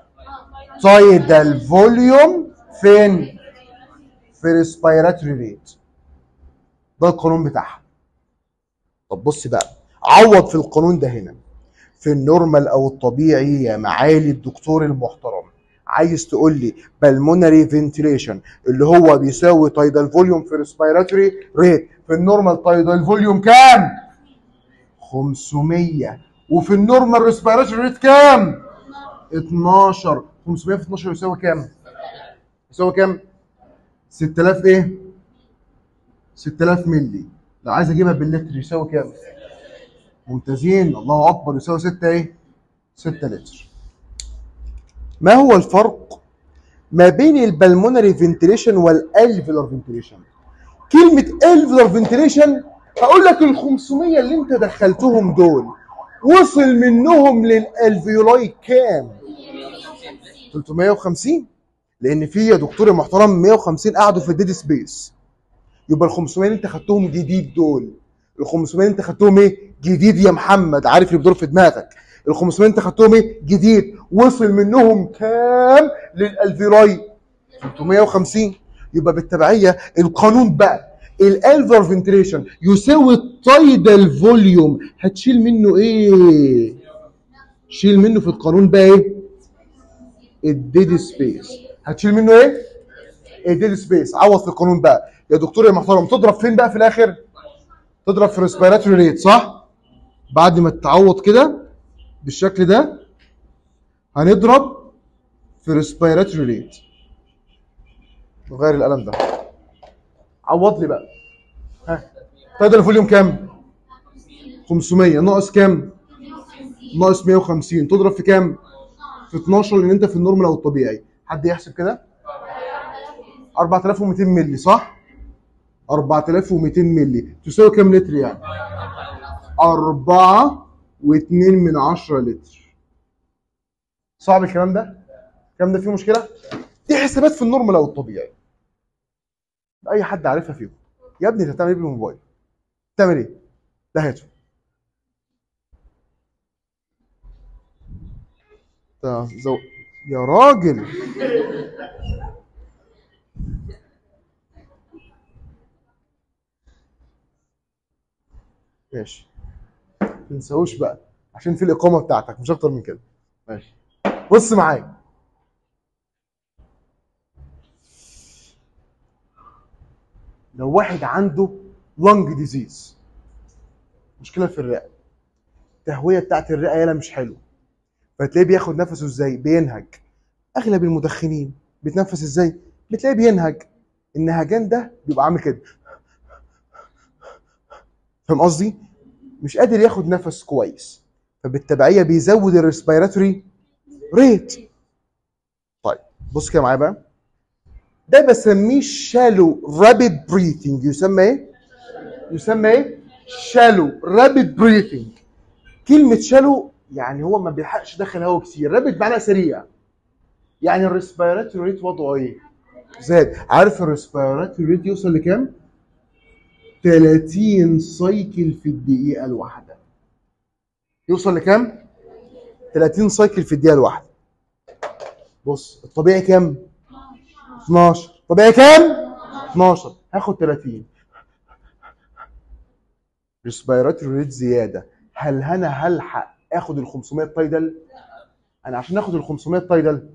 تايدال فوليوم فين؟ في ريسبيراتوري ريت ده القانون بتاعها طب بص بقى عوض في القانون ده هنا في النورمال او الطبيعي يا معالي الدكتور المحترم عايز تقول لي بالمونري فنتيليشن اللي هو بيساوي تايدال فوليوم في ريسبيراتوري ريت في النورمال تايدال فوليوم كام 500 وفي النورمال ريسبيراتوري ريت كام 12 500 في 12 يساوي كام يساوي كام 6000 ايه 6000 ملي لو عايز اجيبها باللتر يساوي كام ممتازين الله اكبر يساوي 6 ايه 6 لتر ما هو الفرق ما بين البلمونري فنتريشن والالفيولار فنتريشن كلمه الفيولار فنتريشن هقول لك ال 500 اللي انت دخلتهم دول وصل منهم للالفيولاي كام 350 لان في يا دكتور يا محترم 150 قعدوا في الديد سبيس يبقى ال 500 اللي انت خدتهم جديد دول ال 500 اللي انت خدتهم ايه جديد يا محمد عارف اللي بيدور في دماغك ال 500 اللي انت خدتهم ايه جديد وصل منهم كام للالفيولاي 350 يبقى بالتبعيه القانون بقى الالفر فنتريشن يساوي التايدال فوليوم هتشيل منه ايه شيل منه في القانون بقى ايه الديد سبيس هتشيل منه ايه الديد سبيس عوض في القانون بقى يا دكتور يا محترم تضرب فين بقى في الاخر تضرب في ريسبيراتوري ريت صح بعد ما تعوض كده بالشكل ده هنضرب في ريسبيراتوري ريت نغير القلم ده عوض لي بقى ها تايدال فوليوم كام 500 ناقص كام ناقص 150 تضرب في كام في 12 لان انت في النورمال او الطبيعي حد يحسب كده 4200 مللي صح 4200 مللي تساوي كام لتر يعني 4 و2 من 10 لتر صعب الكلام ده الكلام ده فيه مشكله دي حسابات في النورمال او الطبيعي اي حد عارفها فيهم يا ابني انت بتعمل ايه بالموبايل بتعمل ايه ده هاته ده زو... يا راجل ماشي ما تنساوش بقى عشان في الاقامه بتاعتك مش اكتر من كده ماشي بص معايا لو واحد عنده لونج ديزيز مشكله في الرئه التهويه بتاعت الرئه يالا مش حلوه فتلاقيه بياخد نفسه ازاي بينهج اغلب المدخنين بيتنفس ازاي بتلاقيه بينهج النهجان ده بيبقى عامل كده فاهم قصدي مش قادر ياخد نفس كويس فبالتبعيه بيزود الريسبيراتوري ريت طيب بص كده معايا بقى ده بسميه شالو رابيد بريثنج يسمى ايه يسمى ايه شالو رابيد بريثنج كلمه شالو يعني هو ما بيلحقش يدخل هواء كتير رابيد معناها سريع يعني الريسبيراتوري ريت وضعه ايه زاد عارف الريسبيراتوري ريت يوصل لكام 30 سايكل في الدقيقه الواحده يوصل لكام 30 سايكل في الدقيقه الواحده بص الطبيعي كام 12 طبيعي كام 12 هاخد 30 ريسبيراتوري ريت زياده هل انا هلحق اخد ال 500 تايدل انا عشان اخد ال 500 تايدل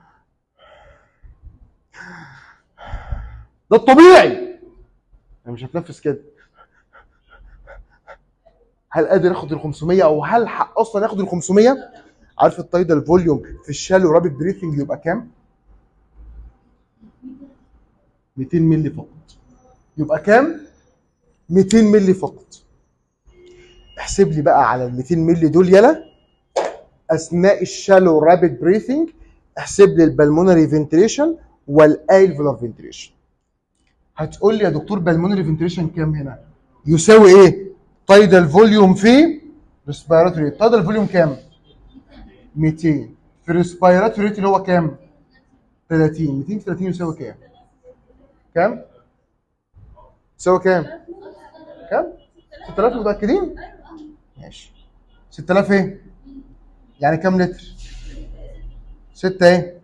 ده الطبيعي انا مش هتنفس كده هل قادر اخد ال 500 او هلحق اصلا اخد ال 500 عارف التايدل فوليوم في الشالو رابيد بريثنج يبقى كام 200 مللي فقط يبقى كام 200 مللي فقط احسب لي بقى على ال 200 مللي دول يلا اثناء الشالو رابيد بريثنج احسب لي البلمونري فنتريشن والالفولار فنتريشن هتقول لي يا دكتور بالمونري فنتريشن كام هنا يساوي ايه تايدال فوليوم في ريسبيراتوري تايدال فوليوم كام 200 في الريسبيراتوري اللي هو كام 30 200 في 30 يساوي كام كام يساوي كام كام 6000 متاكدين ماشي 6000 ايه يعني كام لتر 6 ايه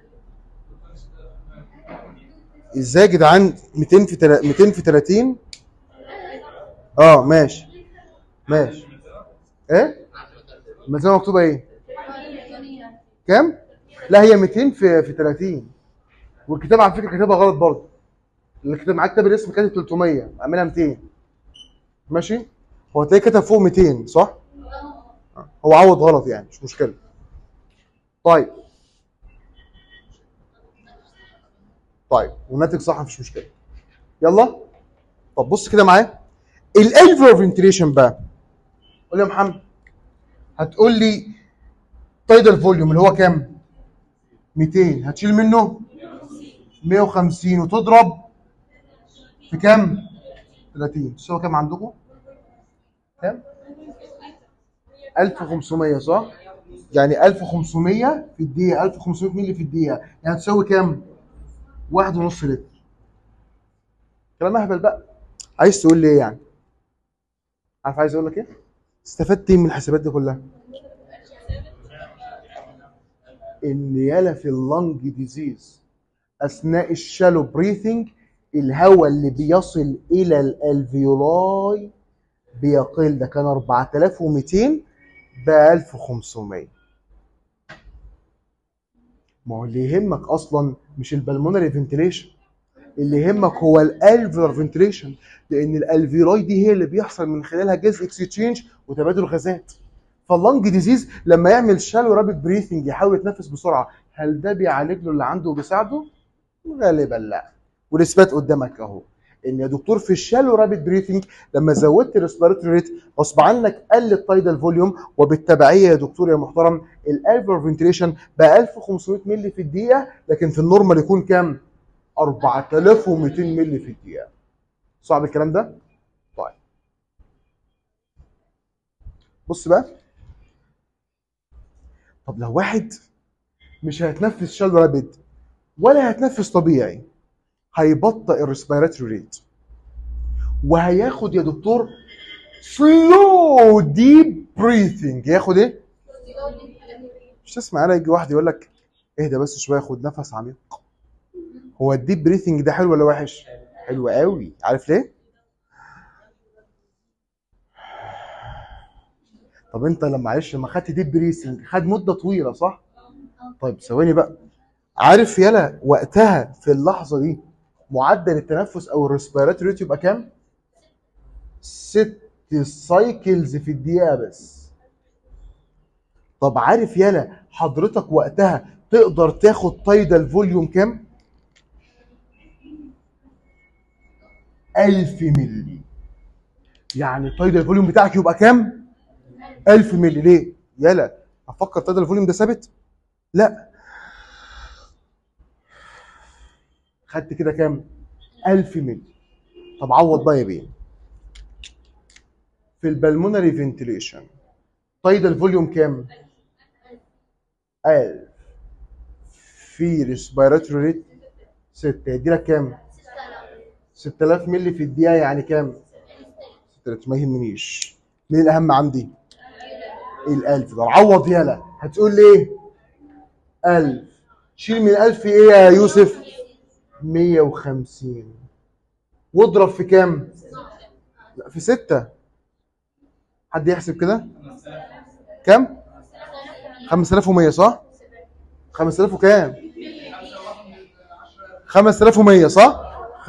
ازاي يا جدعان 200 في تل... 200 في 30 اه ماشي ماشي ايه الملزمه مكتوبه ايه كام لا هي 200 في في 30 والكتاب على فكره كاتبها غلط برضه اللي كتب معاه كتاب الاسم كاتب 300 اعملها 200 ماشي هو تلاقيه كتب فوق 200 صح آه. هو عوض غلط يعني مش مشكله طيب طيب والناتج صح مفيش مشكله يلا طب بص كده معايا الالفر فنتريشن بقى قول لي يا محمد هتقول لي تايدال فوليوم اللي هو كام 200 هتشيل منه 150 وتضرب في كام 30 تساوي كام عندكم كام 1500 صح؟ يعني 1500 في الدقيقة 1500 مللي في الدقيقة يعني تساوي كام؟ واحد ونص لتر كلام اهبل بقى عايز تقول لي ايه يعني؟ عارف عايز اقول لك ايه؟ استفدت ايه من الحسابات دي كلها؟ ان يالا في اللنج ديزيز اثناء الشالو بريثنج الهواء اللي بيصل الى الالفيولاي بيقل ده كان 4200 ب 1500 ما هو اللي يهمك اصلا مش البلمونري فنتليشن اللي يهمك هو الالفيولار فنتليشن لان الالفيولاي دي هي اللي بيحصل من خلالها جاز اكسشينج وتبادل غازات فاللنج ديزيز لما يعمل شالو رابيد بريثنج يحاول يتنفس بسرعه هل ده بيعالج له اللي عنده وبيساعده؟ غالبا لا والاثبات قدامك اهو ان يا دكتور في الشالو رابيد بريثنج لما زودت الريسبيراتوري ريت غصب عنك قل التايدال فوليوم وبالتبعيه يا دكتور يا محترم الالفر فنتريشن بقى 1500 مللي في الدقيقه لكن في النورمال يكون كام؟ 4200 مللي في الدقيقه صعب الكلام ده؟ طيب بص بقى طب لو واحد مش هيتنفس شالو رابيد ولا هيتنفس طبيعي هيبطئ الريسبيراتوري ريت وهياخد يا دكتور سلو ديب بريثنج ياخد ايه؟ مش تسمع انا يجي واحد يقول لك اهدى بس شويه خد نفس عميق هو الديب بريثنج ده حلو ولا وحش؟ حلو قوي عارف ليه؟ طب انت لما معلش لما خدت ديب بريثنج خد مده طويله صح؟ طيب ثواني بقى عارف يلا وقتها في اللحظه دي معدل التنفس او الريسبيراتوري ريت يبقى كام؟ ست سايكلز في الدقيقه بس طب عارف يلا حضرتك وقتها تقدر تاخد تايدال فوليوم كام؟ 1000 مللي يعني التايدال فوليوم بتاعك يبقى كام؟ 1000 مللي ليه؟ يلا افكر تايدال فوليوم ده ثابت؟ لا خدت كده كام؟ 1000 مللي طب عوض بقى يا بيه في البلمونري فنتليشن تايدال فوليوم كام؟ 1000 في ريسبيراتوري ريت 6 يدي لك كام؟ 6000 مللي في الدقيقة يعني كام؟ 6000 ما يهمنيش مين الأهم عندي؟ الألف ده عوض يلا هتقول لي إيه؟ 1000 شيل من 1000 إيه يا يوسف؟ 150 واضرب في كام؟ لا في 6 حد يحسب كده؟ كام؟ 5100 صح؟ 5000 وكام؟ 5100 صح؟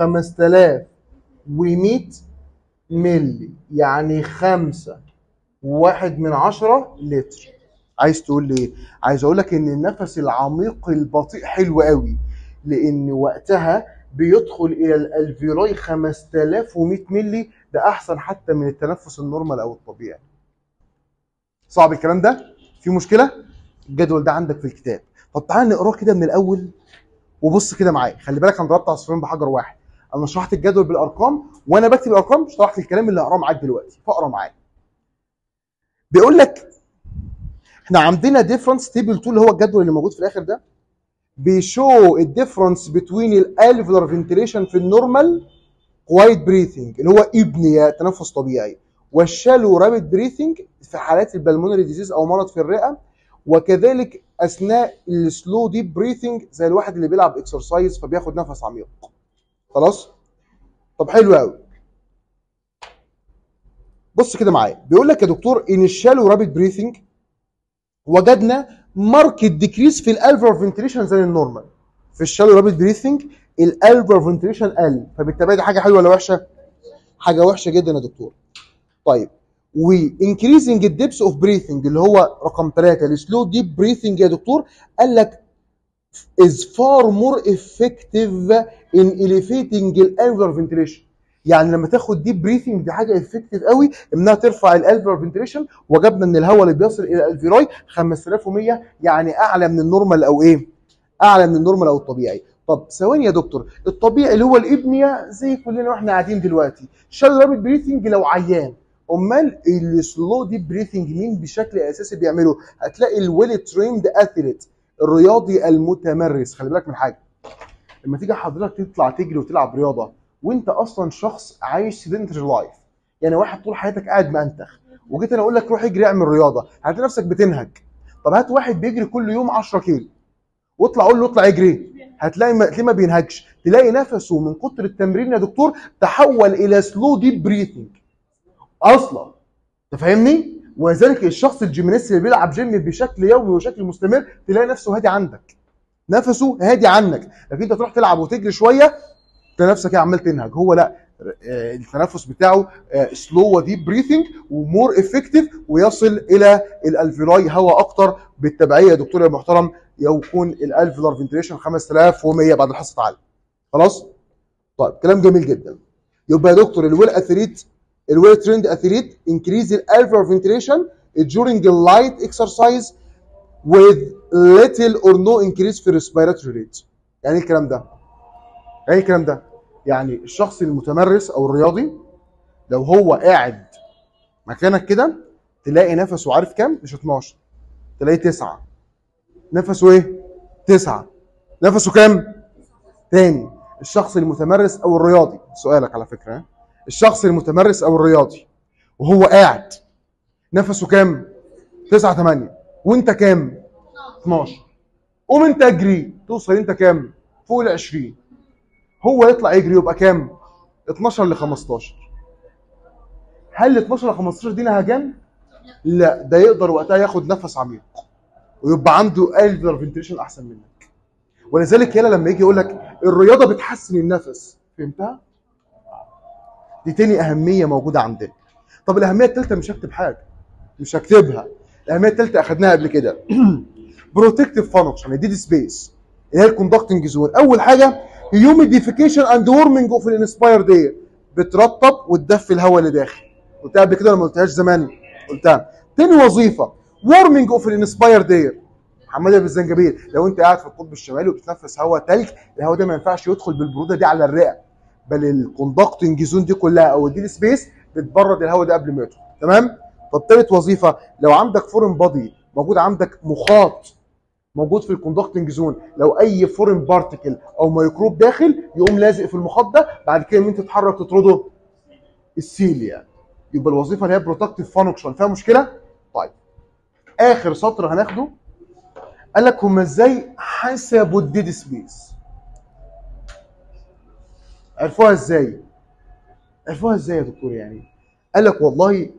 5100 ملي يعني خمسة واحد من عشرة لتر عايز تقول لي ايه؟ عايز اقول لك ان النفس العميق البطيء حلو قوي لان وقتها بيدخل الى الالفيولاي 5100 ملي ده احسن حتى من التنفس النورمال او الطبيعي صعب الكلام ده في مشكله الجدول ده عندك في الكتاب طب تعالى نقراه كده من الاول وبص كده معايا خلي بالك انا ضربت عصفورين بحجر واحد انا شرحت الجدول بالارقام وانا بكتب الارقام شرحت الكلام اللي هقراه معاك دلوقتي فاقرا معايا بيقول لك احنا عندنا ديفرنس تيبل 2 اللي هو الجدول اللي موجود في الاخر ده بيشو الديفرنس بين الالفيولار فنتيليشن في النورمال كوايت بريثنج اللي هو ابنيه تنفس طبيعي والشالو رابيد بريثنج في حالات البلمونري ديزيز او مرض في الرئه وكذلك اثناء السلو ديب بريثنج زي الواحد اللي بيلعب اكسرسايز فبياخد نفس عميق خلاص طب حلو قوي بص كده معايا بيقول لك يا دكتور ان الشالو رابيد بريثنج وجدنا ماركت ديكريس في الالفر فنتريشن زي النورمال في الشالو رابيد بريثنج الالفر فنتريشن قل فبالتالي دي حاجه حلوه ولا وحشه؟ حاجه وحشه جدا يا دكتور طيب وانكريزنج الدبس اوف بريثنج اللي هو رقم ثلاثه السلو ديب بريثنج يا دكتور قال لك is far more effective in elevating الالفر فنتريشن يعني لما تاخد ديب بريثنج دي حاجه افكتيف قوي انها ترفع الالفر فنتريشن وجبنا ان الهواء اللي بيصل الى الالفيراي 5100 يعني اعلى من النورمال او ايه؟ اعلى من النورمال او الطبيعي طب ثواني يا دكتور الطبيعي اللي هو الابنيه زي كلنا واحنا قاعدين دلوقتي شال رابيد بريثنج لو عيان امال السلو دي بريثنج مين بشكل اساسي بيعمله هتلاقي الويل تريند اثليت الرياضي المتمرس خلي بالك من حاجه لما تيجي حضرتك تطلع تجري وتلعب رياضه وانت اصلا شخص عايش سيدنتري لايف يعني واحد طول حياتك قاعد مأنتخ وجيت انا اقول لك روح اجري اعمل رياضه هتلاقي نفسك بتنهج طب هات واحد بيجري كل يوم 10 كيلو واطلع قول له اطلع اجري هتلاقي ما تلاقيه ما بينهجش تلاقي نفسه من كتر التمرين يا دكتور تحول الى سلو ديب بريثنج اصلا انت فاهمني ولذلك الشخص الجيمناست اللي بيلعب جيم بشكل يومي وبشكل مستمر تلاقي نفسه هادي عندك نفسه هادي عنك لكن انت تروح تلعب وتجري شويه تلاقي نفسك ايه عمال تنهج هو لا آه، التنفس بتاعه سلو وديب بريثنج ومور افكتيف ويصل الى الالفيولاي هواء اكتر بالتبعيه يا دكتور يا محترم يكون الالفيولار فنتريشن 5100 بعد الحصه تعالى خلاص طيب كلام جميل جدا يبقى يا دكتور الويل اثريت الويل تريند اثريت انكريز الالفيولار فنتريشن during a light exercise with little or no increase في respiratory rate يعني ايه الكلام ده؟ يعني ايه الكلام ده؟ يعني الشخص المتمرس او الرياضي لو هو قاعد مكانك كده تلاقي نفسه عارف كام؟ مش 12 تلاقيه 9 نفسه ايه؟ 9 نفسه كام؟ تاني الشخص المتمرس او الرياضي سؤالك على فكره ها؟ الشخص المتمرس او الرياضي وهو قاعد نفسه كام؟ 9 8 وانت كام؟ 12 قوم انت اجري توصل انت كام؟ فوق ال 20 هو يطلع يجري يبقى كام؟ 12 ل 15 هل ال 12 ل 15 دي نهجان؟ لا ده يقدر وقتها ياخد نفس عميق ويبقى عنده الفير فنتريشن احسن منك ولذلك يلا لما يجي يقول لك الرياضه بتحسن النفس فهمتها؟ دي تاني اهميه موجوده عندنا طب الاهميه الثالثه مش هكتب حاجه مش هكتبها الاهميه الثالثه اخدناها قبل كده بروتكتيف فانكشن دي سبيس اللي هي الكوندكتنج زون اول حاجه هيوميديفيكيشن اند وورمنج اوف الانسبايرد اير بترطب وتدفي الهواء اللي داخل قلتها قبل كده ولا ما قلتهاش زمان قلتها تاني وظيفه وورمنج اوف الانسبايرد اير حماده بالزنجبيل لو انت قاعد في القطب الشمالي وبتتنفس هواء تلج الهواء ده ما ينفعش يدخل بالبروده دي على الرئه بل الكوندكتنج زون دي كلها او الديل سبيس بتبرد الهواء ده قبل ما يدخل تمام طب تالت وظيفه لو عندك فورن بادي موجود عندك مخاط موجود في الكوندكتنج زون لو اي فورن بارتكل او ميكروب داخل يقوم لازق في المخاط ده بعد كده لما انت تتحرك تطرده السيليا يبقى الوظيفه اللي هي بروتكتيف فانكشن فيها مشكله طيب اخر سطر هناخده قال لك هم ازاي حسبوا الديد سبيس عرفوها ازاي عرفوها ازاي يا دكتور يعني قال لك والله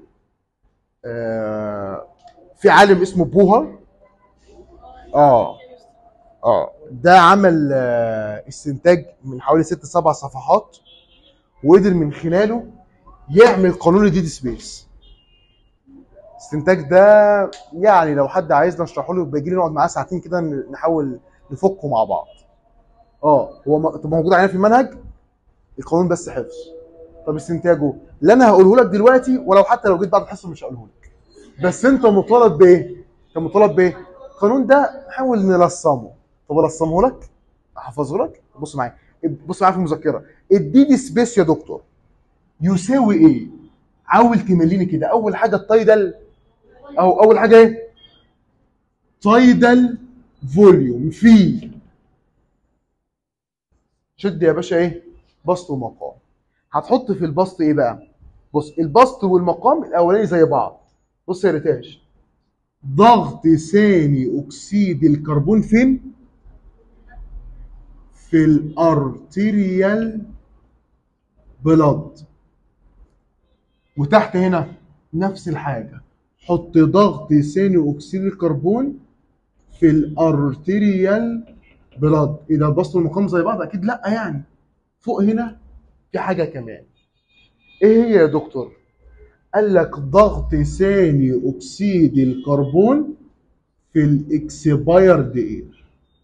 آه في عالم اسمه بوهر اه اه ده عمل آه استنتاج من حوالي ست سبع صفحات وقدر من خلاله يعمل قانون الديد سبيس الاستنتاج ده يعني لو حد عايزنا نشرحه له يبقى يجي لي نقعد معاه ساعتين كده نحاول نفكه مع بعض اه هو م- طب موجود علينا في المنهج القانون بس حفظ طب استنتاجه لا انا هقوله لك دلوقتي ولو حتى لو جيت بعد الحصه مش هقوله لك بس انت مطالب بايه؟ انت مطالب بايه؟ القانون ده نحاول نلصمه طب الصمه لك احفظه لك بص معايا بص معايا في المذكره الدي سبيس يا دكتور يساوي ايه؟ حاول تمليني كده اول حاجه التايدال او اول حاجه ايه؟ تايدال فوليوم في شد يا باشا ايه؟ بسط ومقام هتحط في البسط ايه بقى؟ بص البسط والمقام الاولاني زي بعض بص يا ريتاش ضغط ثاني اكسيد الكربون فين؟ في الارتيريال بلاد وتحت هنا نفس الحاجه حط ضغط ثاني اكسيد الكربون في الارتيريال بلاد اذا البسط والمقام زي بعض اكيد لا يعني فوق هنا في حاجه كمان ايه هي يا دكتور قال لك ضغط ثاني اكسيد الكربون في الاكسبايرد اير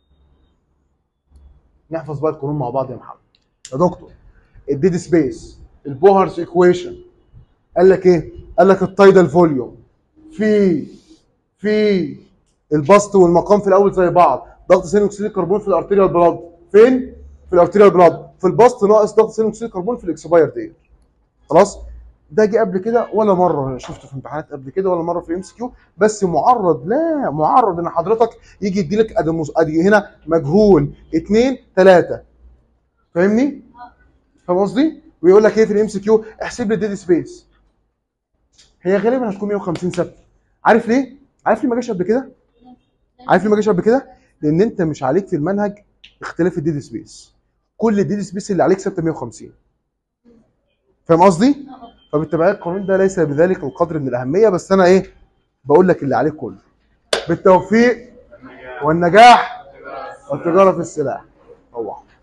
نحفظ بقى القانون مع بعض يا محمد يا دكتور الديد سبيس البوهرز ايكويشن قال لك ايه قال لك التايدال فوليوم في في البسط والمقام في الاول زي بعض ضغط ثاني اكسيد الكربون في الارتيريال بلاد فين في الارتيريال بلاد في البسط ناقص ضغط ثاني اكسيد الكربون في الاكسبايرد اير خلاص ده جه قبل كده ولا مره شفته في امتحانات قبل كده ولا مره في الام سي كيو بس معرض لا معرض ان حضرتك يجي يديلك ادي مس- ادي هنا مجهول اثنين ثلاثه فاهمني؟ فاهم قصدي؟ ويقول لك ايه في الام سي كيو احسب لي الديد سبيس هي غالبا هتكون 150 ثابته عارف ليه؟ عارف ليه ما جاش قبل كده؟ عارف ليه ما جاش قبل كده؟ لان انت مش عليك في المنهج اختلاف الديد سبيس كل الديد سبيس اللي عليك ثابته 150 فاهم قصدي؟ فبالتبعية القانون ده ليس بذلك القدر من الأهمية بس أنا إيه بقول لك اللي عليك كله بالتوفيق والنجاح والتجارة في السلاح طبعا